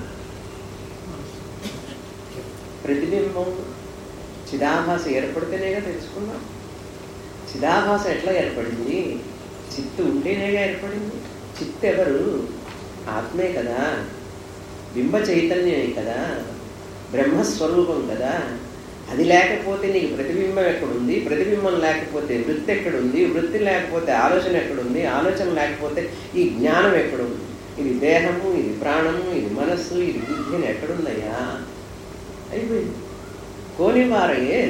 ప్రతిబింబం చిదాభాస ఏర్పడితేనేగా తెలుసుకున్నాం చిదాభాస ఎట్లా ఏర్పడింది చిత్తు ఉంటేనేగా ఏర్పడింది చిత్తు ఎవరు ఆత్మే కదా బింబ చైతన్యమే కదా బ్రహ్మస్వరూపం కదా అది లేకపోతే నీకు ప్రతిబింబం ఎక్కడుంది ప్రతిబింబం లేకపోతే వృత్తి ఎక్కడుంది వృత్తి లేకపోతే ఆలోచన ఎక్కడుంది ఆలోచన లేకపోతే ఈ జ్ఞానం ఎక్కడుంది ఇది దేహము ఇది ప్రాణము ఇది మనస్సు ఇది బుద్ధి అని ఎక్కడుందయ్యా అయిపోయింది కోనివారయ్యే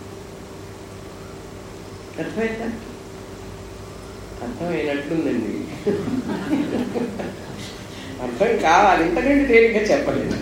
అర్థమైందా అర్థమైనట్లుందండి అర్థం కావాలి ఇంతకంటే తేలిగ్గా చెప్పలేదు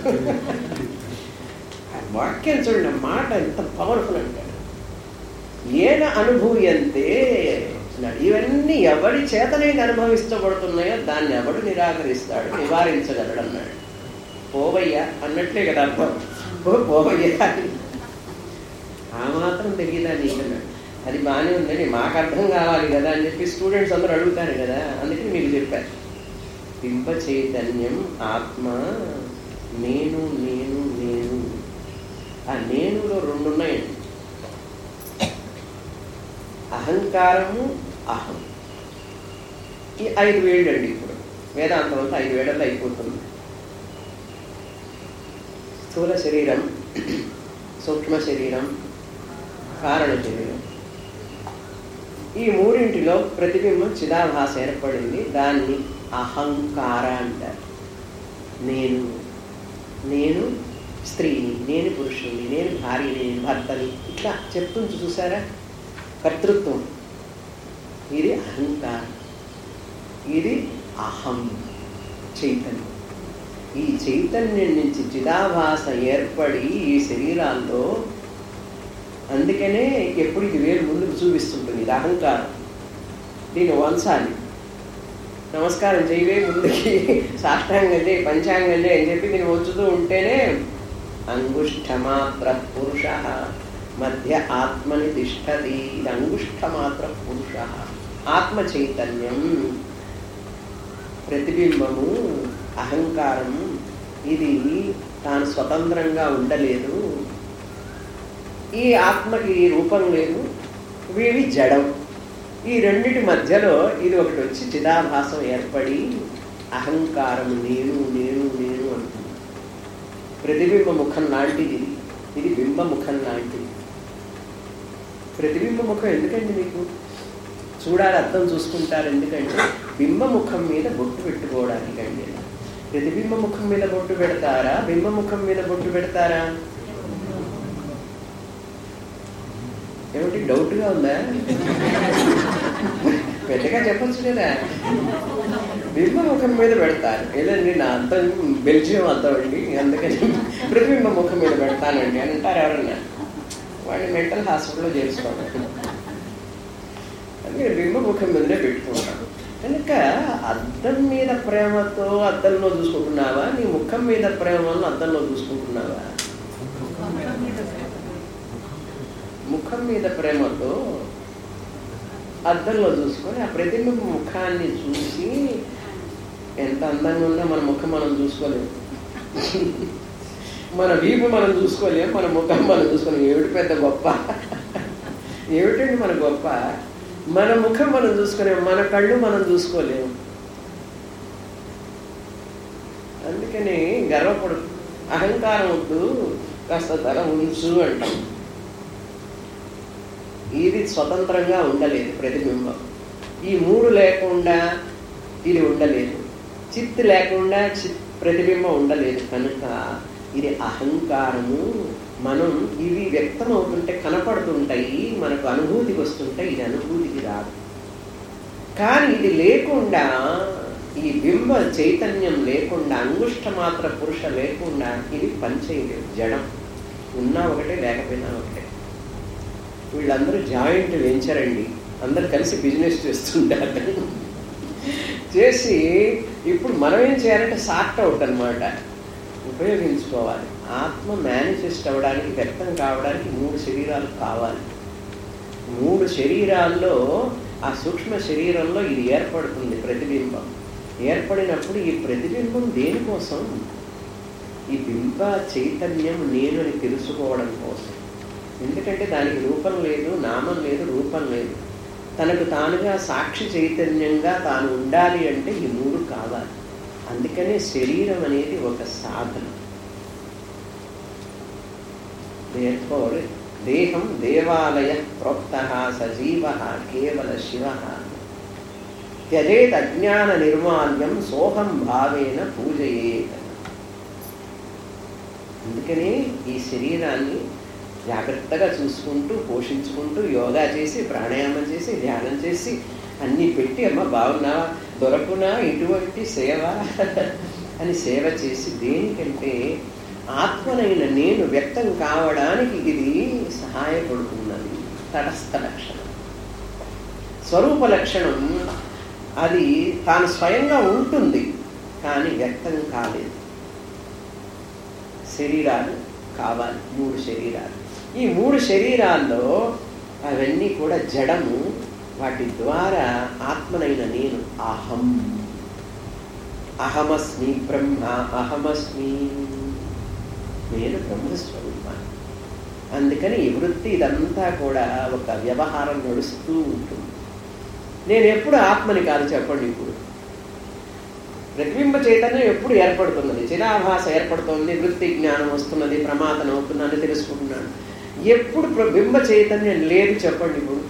ఆ వాక్యం చూడండి ఆ మాట ఎంత పవర్ఫుల్ అంటాడు ఏన అనుభూయంతే అన్నాడు. ఇవన్నీ ఎవడి చేతనైతే అనుభవించబడుతున్నాయో దాన్ని ఎవడు నిరాకరిస్తాడు నివారించగలడు అన్నాడు పోవయ్యా అన్నట్లే కదా అర్థం పో పోవయ్యా అని. ఆ మాత్రం తెలియదా నీకన్నాడు అది బాగానే ఉందని మాకు అర్థం కావాలి కదా అని చెప్పి స్టూడెంట్స్ అందరూ అడుగుతారు కదా అందుకని మీకు చెప్పారు బింబ చైతన్యం ఆత్మ నేను నేను నేను ఆ నేనులో రెండు ఉన్నాయండి అహంకారము అహం ఈ ఐదు వేళ్ళు అండి ఇప్పుడు వేదాంతం అంతా ఐదు వేళల్లో అయిపోతుంది స్థూల శరీరం సూక్ష్మ శరీరం కారణ శరీరం ఈ మూడింటిలో ప్రతిబింబం చిదాభాస ఏర్పడింది దాన్ని అహంకార అంటారు నేను నేను స్త్రీని నేను పురుషుని నేను భార్యని నేను భర్తని ఇట్లా చెప్తుంది చూసారా కర్తృత్వం ఇది అహంకారం ఇది అహం చైతన్యం ఈ చైతన్యం నుంచి చిదాభాస ఏర్పడి ఈ శరీరాల్లో అందుకనే ఎప్పుడు ఇది వేరు ముందుకు చూపిస్తుంటుంది ఇది అహంకారం దీన్ని వంచాలి నమస్కారం చేయవే ముందుకి సాష్టాంగం చేయి పంచాంగం చేయి అని చెప్పి దీన్ని వంచుతూ ఉంటేనే అంగుష్ఠమాత్ర పురుష మధ్య ఆత్మని తిష్టది ఇది అంగుష్ఠమాత్ర పురుష ఆత్మ చైతన్యం ప్రతిబింబము అహంకారం ఇది తాను స్వతంత్రంగా ఉండలేదు ఈ ఆత్మకి రూపం లేదు వీవి జడం ఈ రెండిటి మధ్యలో ఇది ఒకటి వచ్చి చిదాభాసం ఏర్పడి అహంకారం నేను నేను నేను అంటుంది ప్రతిబింబ ముఖం లాంటిది ఇది. ఇది బింబ ముఖం లాంటిది ప్రతిబింబ ముఖం ఎందుకండి మీకు చూడాలి అర్థం చూసుకుంటారు ఎందుకంటే బింబ ముఖం మీద బొట్టు పెట్టుకోవడానికి అండి ప్రతిబింబ ముఖం మీద బొట్టు పెడతారా బింబ ముఖం మీద బొట్టు పెడతారా ఏమిటి డౌట్గా ఉందా పెద్దగా చెప్పచ్చు కదా బింబ ముఖం మీద పెడతారు ఏదండి నా అంతం బెల్జియం అర్థం అండి అందుకని ప్రతిబింబ ముఖం మీద పెడతానండి అని అంటారు ఎవరన్నా వాడిని మెంటల్ హాస్పిటల్లో చేర్చుకోవాలి అందుకని బింబ ముఖం మీదనే పెట్టుకుంటాను కనుక అద్దం మీద ప్రేమతో అద్దంలో చూసుకుంటున్నావా నీ ముఖం మీద ప్రేమ వల్ల అద్దంలో చూసుకుంటున్నావా ముఖం మీద ప్రేమతో అద్దంలో చూసుకొని ఆ ప్రతిబింబ ముఖాన్ని చూసి ఎంత అందంగా ఉన్నా మన ముఖం మనం చూసుకోలేము మన వీపు మనం చూసుకోలేము మన ముఖం మనం చూసుకోలేము ఏమిటి పెద్ద గొప్ప ఏమిటండి మన గొప్ప మన ముఖం మనం చూసుకోలేము మన కళ్ళు మనం చూసుకోలేము అందుకని గర్వపడు అహంకారం వద్దు కాస్త తల ఉంచు అంటాం ఇది స్వతంత్రంగా ఉండలేదు ప్రతిబింబం ఈ మూడు లేకుండా ఇది ఉండలేదు చిత్ లేకుండా చిత్ ప్రతిబింబం ఉండలేదు కనుక ఇది అహంకారము మనం ఇవి వ్యక్తం అవుతుంటే కనపడుతుంటాయి మనకు అనుభూతికి వస్తుంటాయి ఇది అనుభూతికి రాదు కానీ ఇది లేకుండా ఈ బింబ చైతన్యం లేకుండా అంగుష్ట మాత్ర పురుష లేకుండా ఇది పనిచేయలేదు జడం ఉన్నా ఒకటే లేకపోయినా ఒకటే వీళ్ళందరూ జాయింట్ వెంచర్ అండి అందరు కలిసి బిజినెస్ చేస్తుంటారు చేసి ఇప్పుడు మనం ఏం చేయాలంటే సార్ట్ అవుట్ అనమాట ఉపయోగించుకోవాలి ఆత్మ మేనిఫెస్ట్ అవ్వడానికి వ్యక్తం కావడానికి మూడు శరీరాలు కావాలి మూడు శరీరాల్లో ఆ సూక్ష్మ శరీరంలో ఇది ఏర్పడుతుంది ప్రతిబింబం ఏర్పడినప్పుడు ఈ ప్రతిబింబం దేనికోసం ఈ బింబ చైతన్యం నేను అని తెలుసుకోవడం కోసం ఎందుకంటే దానికి రూపం లేదు నామం లేదు రూపం లేదు తనకు తానుగా సాక్షి చైతన్యంగా తాను ఉండాలి అంటే ఈ మూడు కావాలి అందుకనే శరీరం అనేది ఒక సాధన therefore దేహం దేవాలయ ప్రోక్త సజీవ కేవల శివ త్యజేత్ అజ్ఞాన నిర్మాల్యం సోహం భావేన పూజయేత్ అందుకనే ఈ శరీరాన్ని జాగ్రత్తగా చూసుకుంటూ పోషించుకుంటూ యోగా చేసి ప్రాణాయామం చేసి ధ్యానం చేసి అన్నీ పెట్టి అమ్మ బాగున్నావా దొరకునా ఇటువంటి సేవ అని సేవ చేసి దేనికంటే ఆత్మనైన నేను వ్యక్తం కావడానికి ఇది సహాయపడుతున్నది తటస్థ లక్షణం స్వరూప లక్షణం అది తాను స్వయంగా ఉంటుంది కానీ వ్యక్తం కాలేదు శరీరాలు కావాలి మూడు శరీరాలు ఈ మూడు శరీరాల్లో అవన్నీ కూడా జడము వాటి ద్వారా ఆత్మనైన నేను అహం అహమస్మి బ్రహ్మ అహమస్మి నేను బ్రహ్మస్వరూపాన్ని అందుకని ఈ వృత్తి ఇదంతా కూడా ఒక వ్యవహారం నడుస్తూ ఉంటుంది నేను ఎప్పుడు ఆత్మని కాదు చెప్పండి ఇప్పుడు ప్రతిబింబ చైతన్యం ఎప్పుడు ఏర్పడుతున్నది చిరాభాస ఏర్పడుతుంది వృత్తి జ్ఞానం వస్తున్నది ప్రమాదం అవుతున్నాను తెలుసుకుంటున్నాను ఎప్పుడు ప్ర- బింబ చైతన్యం లేదు చెప్పండి ఇప్పుడు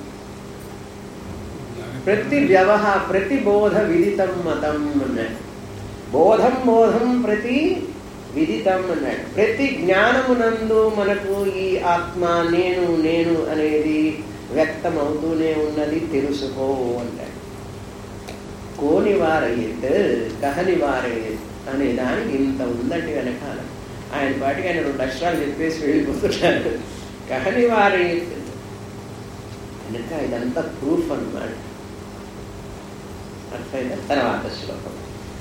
ప్రతి వ్యవహ ప్రతి బోధ విదితం మతం అన్నాడు బోధం బోధం ప్రతి విదితం అన్నాడు ప్రతి జ్ఞానమునందు మనకు ఈ ఆత్మ నేను నేను అనేది వ్యక్తం అవుతూనే ఉన్నది తెలుసుకో అంటాడు కోని వారయ్యత్ కహని వారయ్యత్ అనే దానికి ఇంత ఉందండి వెనకాల ఆయన పాటికి ఆయన రెండు అక్షరాలు చెప్పేసి వెళ్ళిపోతున్నాడు కహని వారయ్యత్ కనుక ఇదంతా ప్రూఫ్ అన్నమాట అర్థమైందా తర్వాత శ్లోకం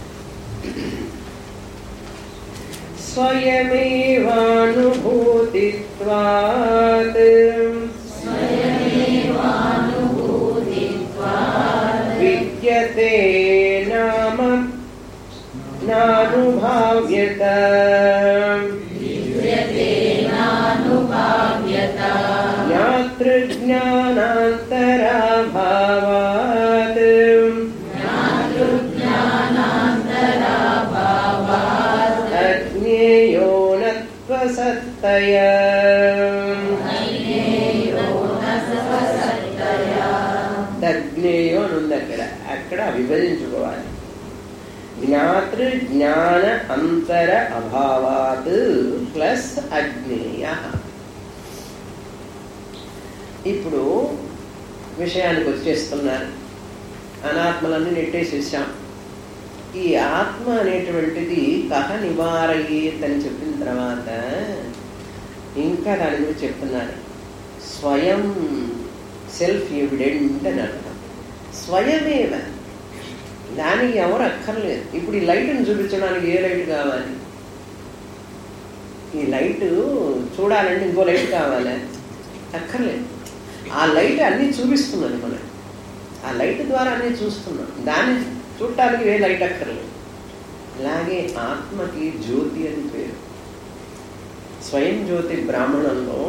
స్వయమేవానుభూతిత్వాత్ విద్యతే నామ నానుభావ్యత జ్ఞాతృజ్ఞానాంతరాభావాత్ అజ్ఞేయో నత్వసత్తయ తజ్ఞేయో అని ఉంది అక్కడ అక్కడ విభజించుకోవాలి జ్ఞాతృ జ్ఞాన అంతర అభావాత్ ప్లస్ అజ్ఞేయ ఇప్పుడు విషయానికి వచ్చేస్తున్నారు అనాత్మలన్నీ నెట్టేసేసాం ఈ ఆత్మ అనేటువంటిది కహ నివారయేత్ అని చెప్పిన తర్వాత ఇంకా దాని గురించి చెప్తున్నారు స్వయం సెల్ఫ్ ఎవిడెంట్ అని అర్థం స్వయమేవ దానికి ఎవరు అక్కర్లేదు ఇప్పుడు ఈ లైట్ని చూపించడానికి ఏ లైట్ కావాలి ఈ లైట్ చూడాలంటే ఇంకో లైట్ కావాలి అక్కర్లేదు ఆ లైట్ అన్నీ చూపిస్తున్నది మనకి ఆ లైట్ ద్వారా అన్నీ చూస్తున్నాం దాన్ని చూడటానికి ఏ లైట్ అక్కర్లేదు అలాగే ఆత్మకి జ్యోతి అని పేరు స్వయం జ్యోతి బ్రాహ్మణంలో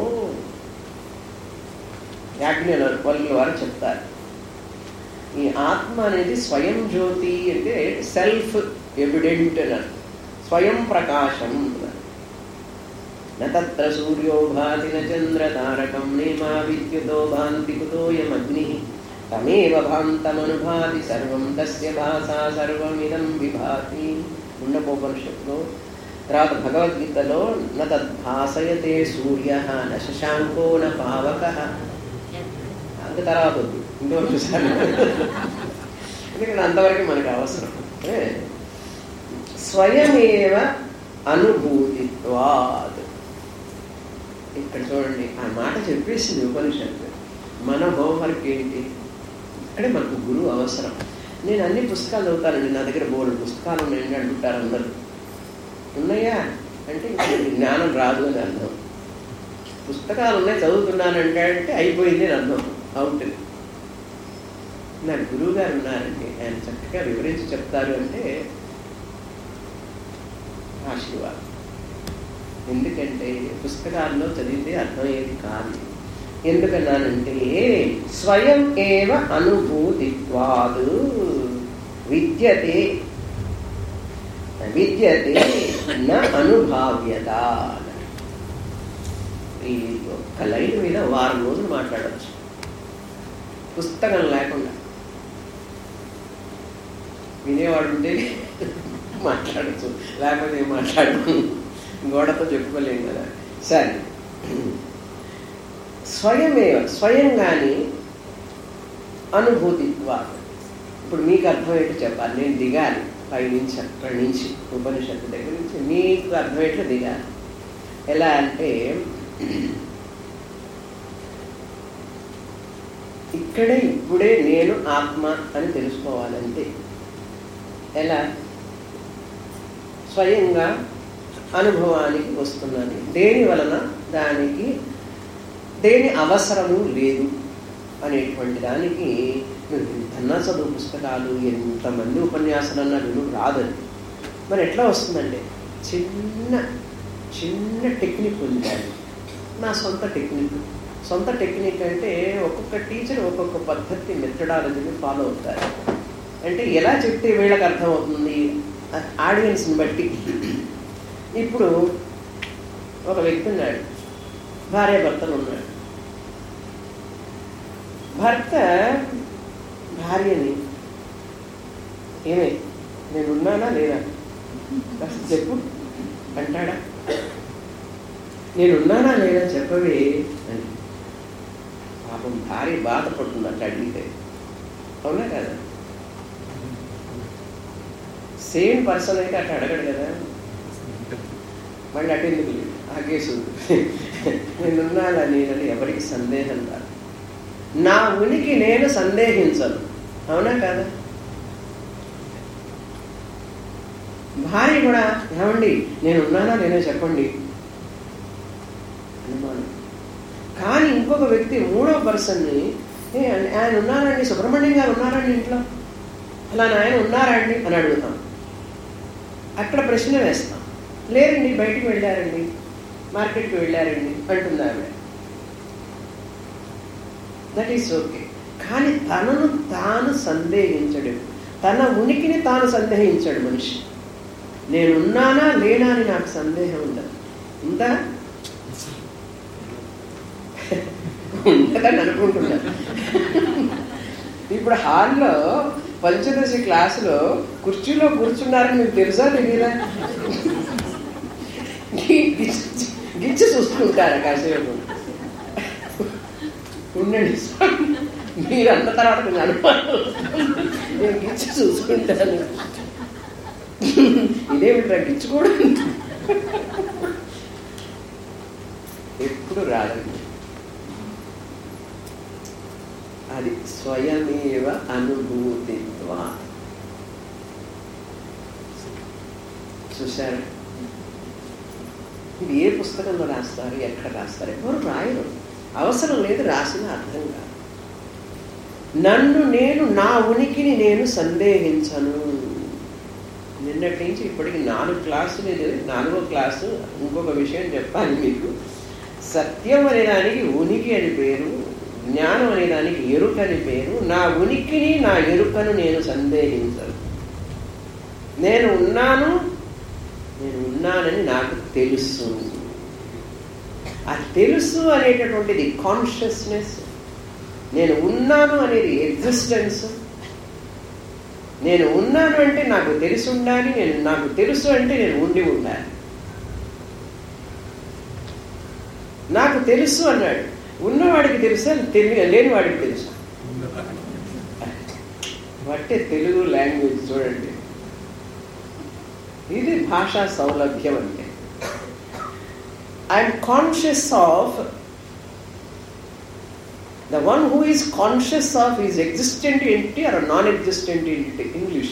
యాజ్ఞల వల్లి వారు చెప్తారు ఈ ఆత్మ అనేది స్వయం జ్యోతి అంటే సెల్ఫ్ ఎవిడెంట్ అని అర్థం. స్వయం ప్రకాశం అన్నారు. నత్ర సూర్యో భాతి చంద్ర తారకం నేమా విద్యుతో భాంతి కుతోయమగ్ని తమేవ భాంతమనుభాతి సర్వం తస్య భాషా సర్వమిదం విభాతి ఉండపోపనిషత్తులో తర్వాత భగవద్గీతలో న తద్భాసయతే సూర్య న శశాంకో న పావక అంత తర్వాత వద్దు ఇంతవరకు చూసాను ఎందుకంటే అంతవరకు మనకు అవసరం ఏ? స్వయమేవ అనుభూతిత్వాద్ ఇక్కడ చూడండి ఆ మాట చెప్పేసింది ఉపనిషత్తు మన హోంవర్క్ ఏంటి ఇక్కడే మనకు గురువు అవసరం నేను అన్ని పుస్తకాలు చదువుతానండి నా దగ్గర బోర్డు పుస్తకాలు ఉన్నాయండి అంటుంటారు అందరూ ఉన్నాయా అంటే ఇంకా నీకు జ్ఞానం రాదు అని అర్థం పుస్తకాలు ఉన్నాయి చదువుతున్నానంటే అంటే అయిపోయింది అని అర్థం అవుట్ నా గురువు గారు ఉన్నారండి ఆయన చక్కగా వివరించి చెప్తారు అంటే ఆశీర్వాదం ఎందుకంటే పుస్తకాల్లో చదివితే అర్థమయ్యేది కాదు ఎందుకన్నానంటే స్వయం ఏవ అనుభూతిత్వాదు విద్యతే విద్యతే న అనుభావ్యత ఈ ఒక్క లైన్ మీద వారం రోజులు మాట్లాడచ్చు పుస్తకం లేకుండా వినేవాడు ఉంటే మాట్లాడచ్చు లేకపోతే ఏం మాట్లాడము గోడతో చెప్పుకోలేం కదా సరే స్వయమేవ స్వయంగాని అనుభూతి ద్వారా ఇప్పుడు మీకు అర్థమయ్యేట్టు చెప్పాలి నేను దిగాలి పై నుంచి అక్కడి నుంచి ఉపనిషత్తు దగ్గర నుంచి మీకు అర్థమయ్యేట్లు దిగాలి ఎలా అంటే ఇక్కడే ఇప్పుడే నేను ఆత్మ అని తెలుసుకోవాలంతే ఎలా స్వయంగా అనుభవానికి వస్తున్నది దేని వలన దానికి దేని అవసరము లేదు అనేటువంటి దానికి మీరు ఎంతన్నా చదువు పుస్తకాలు ఎంతమంది ఉపన్యాసాలన్నా విను రాదని మరి ఎట్లా వస్తుందంటే చిన్న చిన్న టెక్నిక్ ఉంది దాన్ని నా సొంత టెక్నిక్ సొంత టెక్నిక్ అంటే ఒక్కొక్క టీచర్ ఒక్కొక్క పద్ధతి మెథడాలజీని ఫాలో అవుతారు అంటే ఎలా చెప్తే వీళ్ళకి అర్థమవుతుంది ఆడియన్స్ని బట్టి ఇప్పుడు ఒక వ్యక్తి ఉన్నాడు భార్య భర్తలు ఉన్నాడు భర్త భార్యని ఏమే నేనున్నానా లేదా కాస్త చెప్పు అంటాడా నేనున్నానా లేదా చెప్పవే అని పాపం భార్య బాధపడుతుందంట అడిగితే అవునా కదా సేమ్ పర్సన్ అయితే అట్లా అడగడు కదా మళ్ళీ అటు ఎందుకు లేదు ఆ కేసు నేనున్నానా నేనని ఎవరికి సందేహం రాదు నా ఉనికి నేను సందేహించను అవునా కదా భార్య కూడా ఏమండి నేను ఉన్నానా నేనే చెప్పండి అనుమానం కానీ ఇంకొక వ్యక్తి మూడో పర్సన్ని ఏ ఆయన ఉన్నారండి సుబ్రహ్మణ్యం గారు ఉన్నారండి ఇంట్లో అలా ఆయన ఉన్నారండి అని అడుగుతాం అక్కడ ప్రశ్న వేస్తాం లేరండి బయటికి వెళ్ళారండి మార్కెట్కి వెళ్ళారండి అంటుంది ఆవిడ దట్ ఈస్ ఓకే కానీ తనను తాను సందేహించడు తన ఉనికిని తాను సందేహించాడు మనిషి నేనున్నానా లేనా అని నాకు సందేహం ఉండదు ఉందా ఉండదని అనుకుంటున్నా ఇప్పుడు హాల్లో పంచదశి క్లాసులో కుర్చీలో కూర్చున్నారని మీకు తెలుసా తెలియదా గి- గిచ్చి గిచ్చి చూసుకుంటారు కాసేపు ఉండండి స్వామి. మీరు అన్న తర్వాత కొంచెం అనుమానం వస్తుంది. నేను గిచ్చి చూసుకుంటాను ఇదేమిట్రా గిచ్చుకోవడం ఎప్పుడు రాదండి అది స్వయమేవ అనుభూతిత్వా చూశారా ఇది ఏ పుస్తకంలో రాస్తారు ఎక్కడ రాస్తారు ఎవరు రాయరు అవసరం లేదు రాసిన అర్థం కాదు నన్ను నేను నా ఉనికిని నేను సందేహించను నిన్నటి నుంచి ఇప్పటికి నాలుగు క్లాసులు ఇది నాలుగో క్లాసు ఇంకొక విషయం చెప్పాలి మీకు సత్యం అనే దానికి ఉనికి అని పేరు జ్ఞానం అనే దానికి ఎరుక అని పేరు నా ఉనికిని నా ఎరుకను నేను సందేహించను నేను ఉన్నాను నేను ఉన్నానని నాకు తెలుసు ఆ తెలుసు అనేటటువంటిది కాన్షియస్నెస్ నేను ఉన్నాను అనేది ఎగ్జిస్టెన్స్ నేను ఉన్నాను అంటే నాకు తెలిసి ఉండాలి నేను నాకు తెలుసు అంటే నేను ఉండి ఉండాలి నాకు తెలుసు అన్నాడు ఉన్నవాడికి తెలుసా తెలియ లేని వాడికి తెలుసా బట్టే తెలుగు లాంగ్వేజ్ చూడండి ఇది భాషా సౌలభ్యం అంటే I'm conscious of the one who is conscious of is existent entity or non existent entity English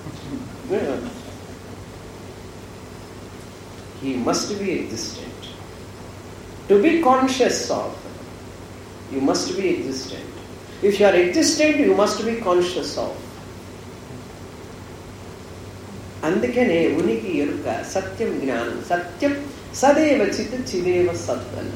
he must be existent. To be conscious of, you must be existent. If you are existent, you must be conscious of. అందుకనే ఉనికి ఎరుక సత్యం జ్ఞానం సత్యం సదేవ చిత్ చిదేవ సత్ అన్న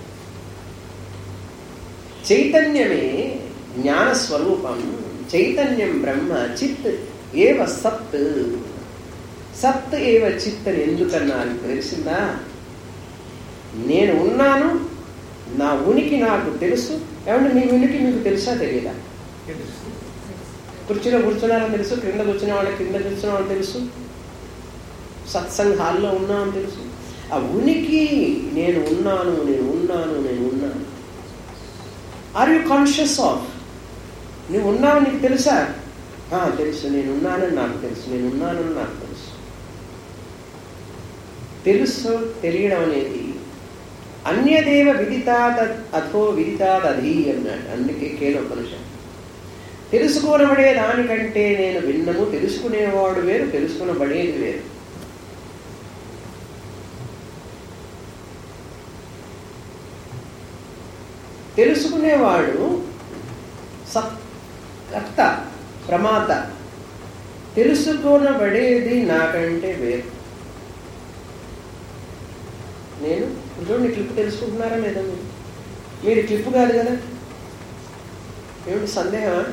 చైతన్యమే జ్ఞాన స్వరూపం చైతన్యం బ్రహ్మ చిత్ ఏవ సత్ సత్ ఏవ చిత్ అని ఎందుకన్నారు తెలిసిందా నేను ఉన్నాను నా ఉనికి నాకు తెలుసు ఏమంటే మీ ఉనికి మీకు తెలుసా తెలియదా కుర్చీలో కూర్చున్నారని తెలుసు క్రింద కూర్చునే వాళ్ళకి కింద కూర్చున్న వాళ్ళకి తెలుసు సత్సంగ్ హాల్లో ఉన్నామని తెలుసు ఆ ఉనికి నేను ఉన్నాను నేను ఉన్నాను నేను ఉన్నాను ఆర్ యు కాన్షియస్ ఆఫ్ నువ్వు ఉన్నావు నీకు తెలుసా ఆ, తెలుసు నేను ఉన్నానని నాకు తెలుసు నేను ఉన్నానని నాకు తెలుసు తెలుసు తెలియడం అనేది అన్యదేవ విదితాత అథో విదితాదధి అన్నాడు అందుకే కేనోపనిషత్ తెలుసుకోనబడే దానికంటే నేను భిన్నము తెలుసుకునేవాడు వేరు తెలుసుకునబడేది వేరు తెలుసుకునేవాడు సత్కర్త ప్రమాత తెలుసుకొనబడేది నాకంటే వేరు నేను చూడండి క్లిప్ తెలుసుకుంటున్నారా లేదా మీరు మీరు క్లిప్ కాదు కదా ఏమిటి సందేహమా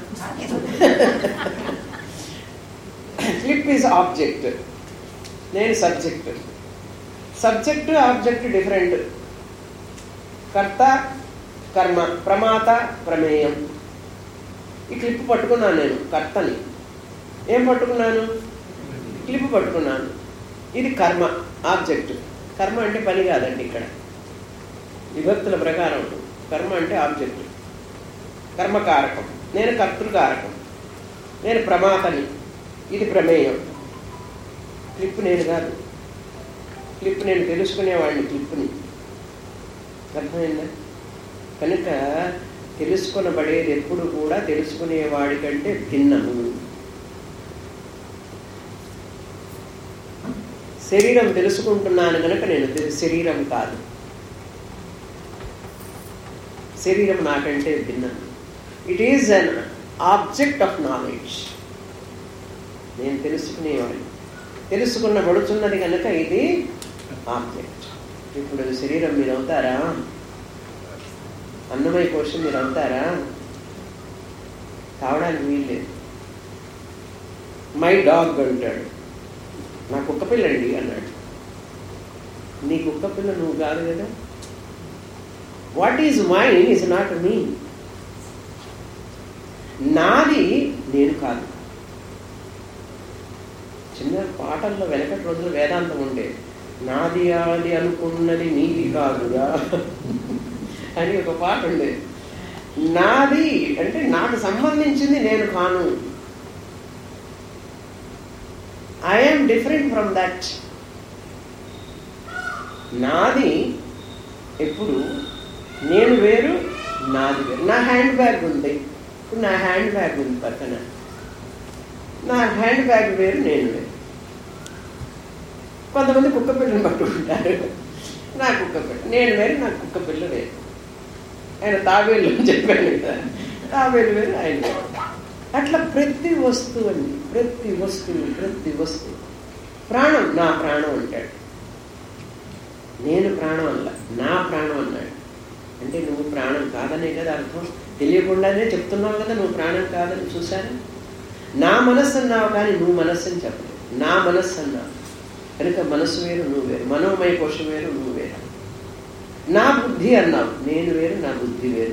క్లిప్ ఈజ్ ఆబ్జెక్ట్ నేను సబ్జెక్ట్ సబ్జెక్ట్ ఆబ్జెక్ట్ డిఫరెంట్ కర్త కర్మ ప్రమాత ప్రమేయం ఈ క్లిప్ పట్టుకున్నాను నేను కర్తని ఏం పట్టుకున్నాను క్లిప్ పట్టుకున్నాను ఇది కర్మ ఆబ్జెక్ట్ కర్మ అంటే పని కాదండి ఇక్కడ విభక్తుల ప్రకారం కర్మ అంటే ఆబ్జెక్ట్ కర్మకారకం నేను కర్తృకారకం నేను ప్రమాతని ఇది ప్రమేయం క్లిప్ నేను కాదు క్లిప్ నేను తెలుసుకునేవాడిని క్లిప్ని అర్థమైందా కనుక తెలుసుకొనబడేది ఎప్పుడు కూడా తెలుసుకునేవాడి కంటే భిన్నము శరీరం తెలుసుకుంటున్నాను కనుక నేను తెలు- శరీరం కాదు శరీరం నాకంటే భిన్నం it is an object of knowledge నేను తెలుసుకునేవాడిని తెలుసుకున్నబడుతున్నది కనుక ఇది ఆబ్జెక్ట్ ఇప్పుడు శరీరం మీరు అవుతారా అన్నమయ కోశం మీరు అవుతారా కావడానికి వీల్లేదు మై డాగ్ అంటాడు నా కుక్క పిల్లండి అన్నాడు నీ కుక్క పిల్ల నువ్వు కాదు కదా what is mine is not me నాది నేను కాదు చిన్న పాటల్లో వెనకటి రోజులు వేదాంతం ఉండేది నాది ఆది అనుకున్నది నీది కాదుగా అని ఒక పాట ఉండేది నాది అంటే నాకు సంబంధించింది నేను కాను ఐఎమ్ డిఫరెంట్ ఫ్రమ్ దట్ నాది ఎప్పుడు నేను వేరు నాది వేరు నా హ్యాండ్ బ్యాగ్ ఉంది ఇప్పుడు నా హ్యాండ్ బ్యాగ్ ఉంది పక్కన నా హ్యాండ్ బ్యాగ్ వేరు నేను వేరు కొంతమంది కుక్క పిల్లని పట్టుకుంటారు నా కుక్క పిల్ల నేను వేరు నా కుక్క పిల్ల వేరు ఆయన తాబేలు అని చెప్పాను కదా తాబేలు వేరు ఆయన వేరు అట్లా ప్రతి వస్తువు అండి ప్రతి వస్తువు ప్రతి వస్తువు ప్రాణం నా ప్రాణం అంటాడు నేను ప్రాణం అల్ల నా ప్రాణం అన్నాడు అంటే నువ్వు ప్రాణం కాదనే కదా అర్థం తెలియకుండానే చెప్తున్నావు కదా నువ్వు ప్రాణం కాదని చూసారా నా మనస్సు అన్నావు కానీ నువ్వు మనస్సు అని చెప్పలేదు నా మనస్సు అన్నావు కనుక మనస్సు వేరు నువ్వు వేరు మనోమయ కోశం వేరు నువ్వు వేరు నా బుద్ధి అన్నావు నేను వేరు నా బుద్ధి వేరు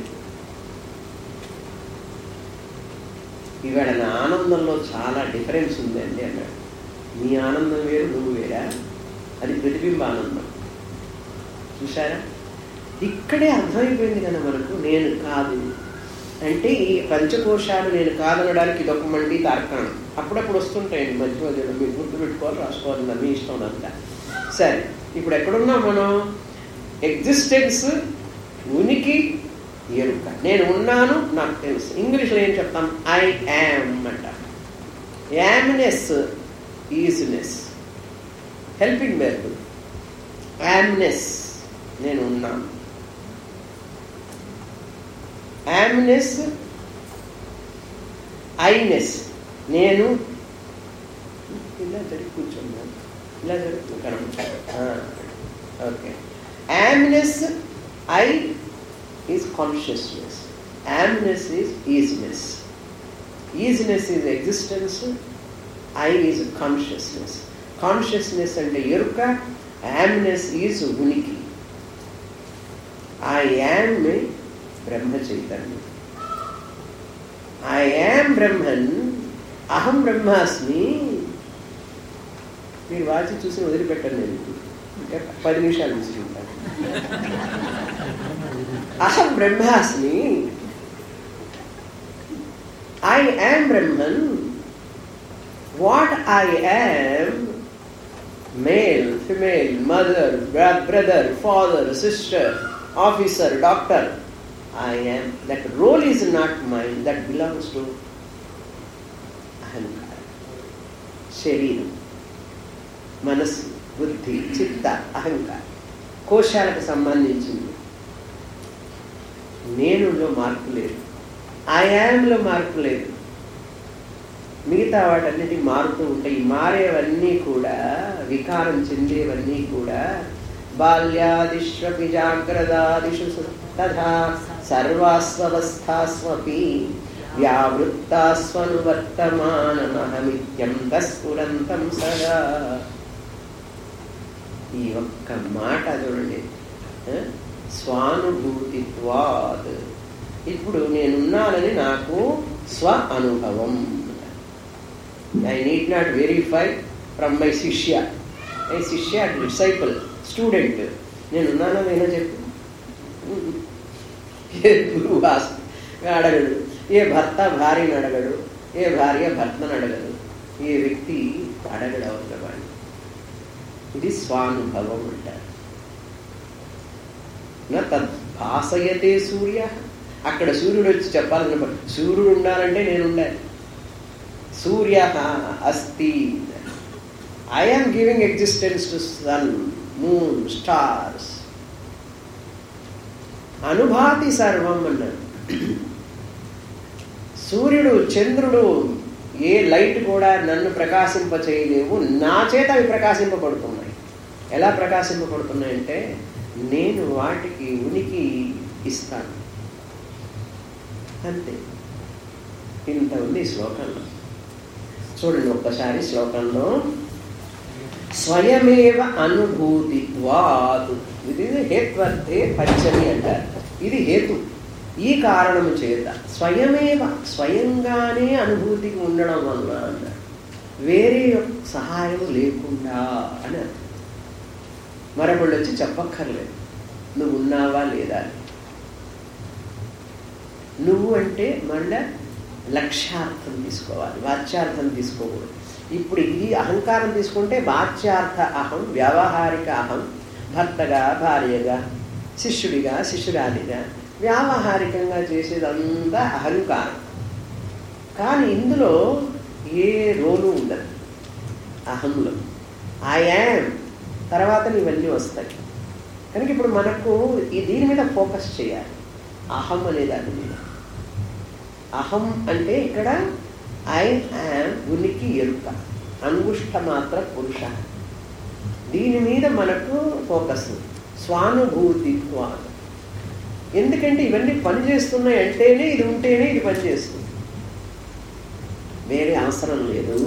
ఇవాళ నా ఆనందంలో చాలా డిఫరెన్స్ ఉందండి అన్నాడు నీ ఆనందం వేరు నువ్వు వేరా అది ప్రతిబింబ ఆనందం చూసారా ఇక్కడే అర్థమైపోయింది కదా మనకు నేను కాదు అంటే ఈ పంచకోశాలు నేను కాదనడానికి ఇదొక మండి తార్కాణం అప్పుడప్పుడు వస్తుంటాయండి మధ్య మధ్యలో మీరు గుర్తు పెట్టుకోవాలి రాసుకోవాలి నా మీ ఇష్టం అంతా సరే ఇప్పుడు ఎక్కడున్నాం మనం ఎగ్జిస్టెన్స్ ఉనికి ఎరుక నేను ఉన్నాను నాకు తెలుసు ఇంగ్లీష్లో ఏం చెప్తాం ఐ యామ్ అంట amness isness helping verb amness నేను ఉన్నాను యామ్నెస్ ఐనెస్ నేను ఇలా జరిగి కూర్చున్నాను ఇలా జరుగుతుంది కనుక okay amness I is consciousness amness is isness isness is existence I is consciousness consciousness అంటే ఎరుక యామ్నెస్ ఈజ్ ఉనికి ఐ యామ్ బ్రహ్మ చైతన్యం ఐ యామ్ బ్రహ్మన్ అహం బ్రహ్మాస్మి మీరు వాచి చూసి వదిలిపెట్టండి నేను ఇంకా పది నిమిషాలు తీసుకుంటాను అహం బ్రహ్మాస్మి I am Brahman what I am male female mother brother father sister officer doctor I am. That role is not mine. That belongs to అహంకారం శరీరం మనస్సు బుద్ధి చిత్త అహంకారం కోశాలకు సంబంధించింది నేనులో మార్పు లేదు ఆ యామ్లో మార్పు లేదు మిగతా వాటన్నిటి మారుతూ ఉంటాయి మారేవన్నీ కూడా వికారం చెందేవన్నీ కూడా బాల్యాదిష్వపి జాగ్రదాదిషు తథా సర్వాస్వస్థాస్వపి వ్యావృత్తాస్వనువర్తమానమహమిత్యం తస్ఫురంతం సదా ఈ ఒక్క మాట చూడండి ఆ? స్వానుభూతిత్వాత్ ఇప్పుడు నేనున్నానని నాకు స్వ అనుభవం I need not verify from my shishya my shishya disciple student నేనున్నానో నేనో చెప్పు ఏ గురువు ఆస్- అడగడు ఏ భర్త భార్యను అడగడు ఏ భార్య భర్తను అడగదు ఏ వ్యక్తి అడగడు అవతల వాడిని ఇది స్వానుభవం అంటారు నా తద్భాసయతే సూర్య అక్కడ సూర్యుడు వచ్చి చెప్పాలన్న సూర్యుడు ఉండాలంటే నేను ఉండాలి సూర్య అస్తి I am giving existence to sun moon stars అనుభాతి సర్వం అన్నాడు సూర్యుడు చంద్రుడు ఏ లైట్ కూడా నన్ను ప్రకాశింప చేయలేవు నా చేత అవి ప్రకాశింపబడుతున్నాయి ఎలా ప్రకాశింపబడుతున్నాయంటే నేను వాటికి ఉనికి ఇస్తాను అంతే ఇంత ఉంది ఈ శ్లోకంలో చూడండి ఒక్కసారి శ్లోకంలో స్వయమేవ అనుభూతిత్వాత్ ఇది హేత్వర్తే పంచమి అంటారు ఇది హేతు ఈ కారణము చేత స్వయమేవ స్వయంగానే అనుభూతికి ఉండడం వల్ల అంటారు వేరే యొక్క సహాయం లేకుండా అని అర్థం మరొకళ్ళు వచ్చి చెప్పక్కర్లేదు నువ్వు ఉన్నావా లేదా అని నువ్వు అంటే మళ్ళా లక్ష్యార్థం తీసుకోవాలి వాచ్యార్థం తీసుకోకూడదు ఇప్పుడు ఇది అహంకారం తీసుకుంటే వాచ్యార్థ అహం వ్యావహారిక అహం భర్తగా భార్యగా శిష్యుడిగా శిష్యురాలిగా వ్యావహారికంగా చేసేదంతా అహంకారం కానీ ఇందులో ఏ రోలు ఉండదు అహంలో ఐ యామ్ తర్వాత ఇవన్నీ వస్తాయి కనుక ఇప్పుడు మనకు ఈ దీని మీద ఫోకస్ చేయాలి అహం అనే దాని మీద అహం అంటే ఇక్కడ ఐ యామ్ ఉనికి ఎరుక అంగుష్ట మాత్ర పురుష దీని మీద మనకు ఫోకస్ స్వానుభూతిత్వాలు ఎందుకంటే ఇవన్నీ పనిచేస్తున్నాయి అంటేనే ఇది ఉంటేనే ఇది పనిచేస్తుంది వేరే అవసరం లేదు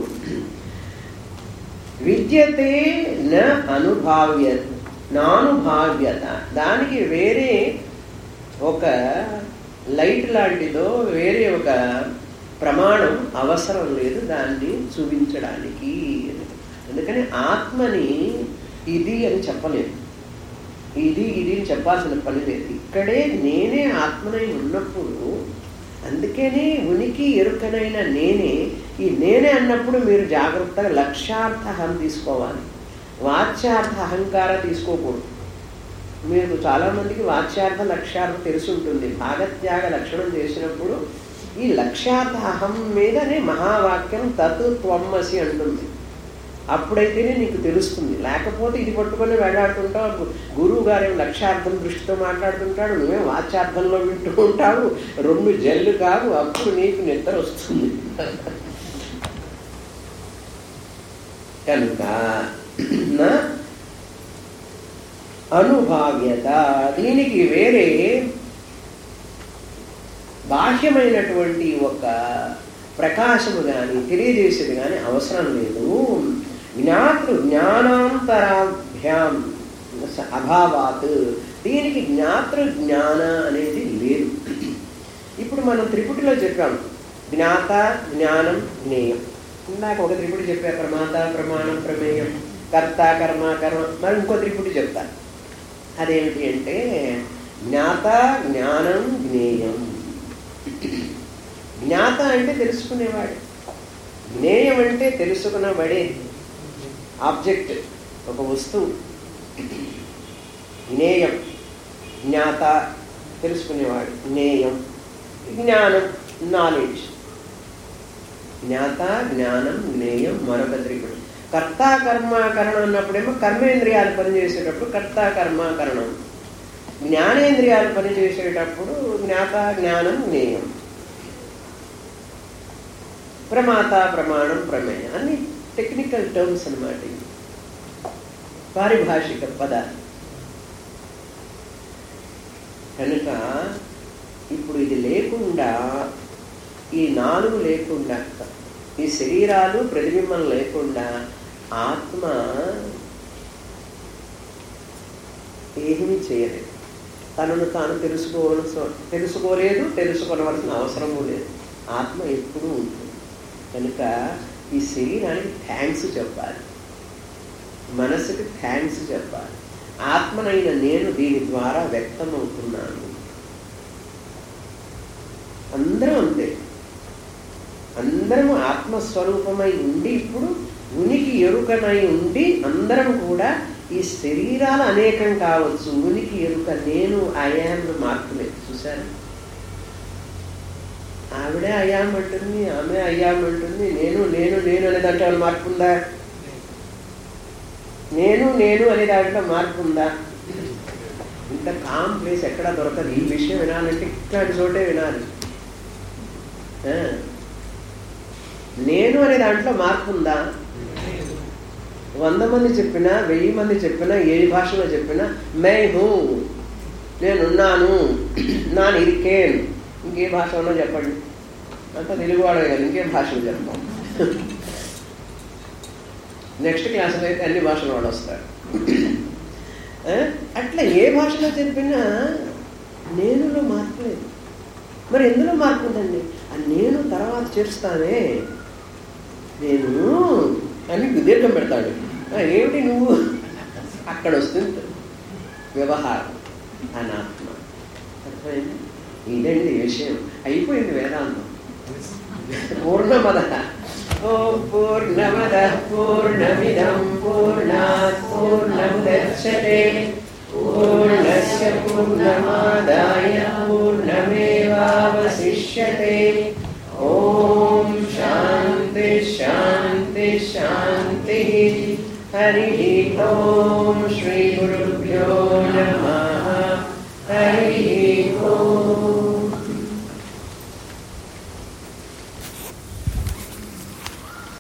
విద్యతే న అనుభావ్య నానుభావ్యత దానికి వేరే ఒక లైట్ లాంటిదో వేరే ఒక ప్రమాణం అవసరం లేదు దాన్ని చూపించడానికి అందుకని ఆత్మని ఇది అని చెప్పలేదు ఇది ఇది అని చెప్పాల్సిన పని లేదు ఇక్కడే నేనే ఆత్మనై ఉన్నప్పుడు అందుకనే ఉనికి ఎరుకనైన నేనే ఈ నేనే అన్నప్పుడు మీరు జాగ్రత్తగా లక్ష్యార్థ అహం తీసుకోవాలి వాచ్యార్థ అహంకారం తీసుకోకూడదు మీరు చాలామందికి వాచ్యార్థ లక్ష్యార్థం తెలిసి ఉంటుంది భాగత్యాగ లక్షణం చేసినప్పుడు ఈ లక్ష్యార్థ అహం మీదనే మహావాక్యం తత్ త్వమ్మసి అంటుంది అప్పుడైతేనే నీకు తెలుస్తుంది లేకపోతే ఇది పట్టుకొని వెళ్ళాడుతుంటావు గురువు గారేం లక్ష్యార్థం దృష్టితో మాట్లాడుతుంటాడు నువ్వే వాచ్యార్థంలో వింటూ ఉంటావు రెండు జల్లు కావు అప్పుడు నీకు నిద్ర వస్తుంది కనుక నా అనుభావ్యత దీనికి వేరే బాహ్యమైనటువంటి ఒక ప్రకాశము కానీ తెలియజేసేది కానీ అవసరం లేదు జ్ఞాతృ జ్ఞానాంతరాభ్యాం అభావాత్ దీనికి జ్ఞాతృ జ్ఞాన అనేది లేదు ఇప్పుడు మనం త్రిపుటిలో చెప్పాం జ్ఞాత జ్ఞానం జ్ఞేయం ఇందాక ఒక త్రిపుటి చెప్పా ప్రమాత ప్రమాణం ప్రమేయం కర్త కర్మ కర్మ మరి ఇంకో త్రిపుటి చెప్తాను అదేమిటి అంటే జ్ఞాత జ్ఞానం జ్ఞేయం జ్ఞాత అంటే తెలుసుకునేవాడు జ్ఞేయం అంటే తెలుసుకునబడే ఆబ్జెక్ట్ ఒక వస్తువు జ్ఞేయం జ్ఞాత తెలుసుకునేవాడు జ్ఞేయం జ్ఞానం నాలెడ్జ్ జ్ఞాత జ్ఞానం జ్ఞేయం మరొక త్రిపుడు కర్త కర్మాకరణం అన్నప్పుడేమో కర్మేంద్రియాలు పనిచేసేటప్పుడు కర్త కర్మాకరణం జ్ఞానేంద్రియాలు పనిచేసేటప్పుడు జ్ఞాత జ్ఞానం జ్ఞేయం ప్రమాత ప్రమాణం ప్రమేయం అన్ని టెక్నికల్ టర్మ్స్ అనమాట ఇవి పారిభాషిక పదాలు కనుక ఇప్పుడు ఇది లేకుండా ఈ నాలుగు లేకుండా ఈ శరీరాలు ప్రతిబింబం లేకుండా ఆత్మ ఏమీ చేయలేదు తనను తాను తెలుసుకోవలసిన తెలుసుకోలేదు తెలుసుకోవలసిన అవసరము లేదు ఆత్మ ఎప్పుడూ ఉంటుంది కనుక ఈ శరీరానికి థ్యాంక్స్ చెప్పాలి మనసుకి థ్యాంక్స్ చెప్పాలి ఆత్మనైన నేను దీని ద్వారా వ్యక్తమవుతున్నాను అందరం అంతే అందరము ఆత్మస్వరూపమై ఉండి ఇప్పుడు ఉనికి ఎరుకనై ఉండి అందరం కూడా ఈ శరీరాలు అనేకం కావచ్చు ఉనికి ఎరుక నేను అయాన్ని మార్పులేదు చూసారా ఆవిడే అయ్యాం అంటుంది ఆమె అయ్యాం అంటుంది నేను నేను నేను అనే దాంట్లో ఏమైనా మార్పు ఉందా నేను నేను అనే దాంట్లో మార్పు ఉందా ఇంత కామ్ ప్లేస్ ఎక్కడా దొరకదు ఈ విషయం వినాలంటే ఇట్లాంటి చోటే వినాలి ఆ. నేను అనే దాంట్లో మార్పు ఉందా వంద మంది చెప్పినా వెయ్యి మంది చెప్పినా ఏ భాషలో చెప్పినా మే హూ నేనున్నాను నా ఇరికేన్ ఇంకే భాషలో చెప్పండి అంతా తెలుగువాడే కదా ఇంకేం భాషలు చెప్తాం నెక్స్ట్ క్లాసులో అయితే అన్ని భాషలు వాడు వస్తాడు ఆ? అట్లా ఏ భాషలో చెప్పినా నేనులో మార్పు లేదు మరి ఎందులో మార్పు ఉందండి ఆ నేను తర్వాత చేరుస్తానే నేను అని దీర్ఘం పెడతాడు "ఆ, ఏమిటి నువ్వు అక్కడ వస్తుంది వ్యవహారం అనాత్మ అర్థమైంది ఇదండి విషయం అయిపోయింది వేదాంతం పూర్ణమద ఓం పూర్ణమద పూర్ణమిదం పూర్ణాత్ పూర్ణముదచ్చతే పూర్ణస్య పూర్ణమాదాయ పూర్ణమేవావశిష్యతే ఓం శాంతి శాంతి శాంతి హరి ఓం శ్రీ గురుభ్యో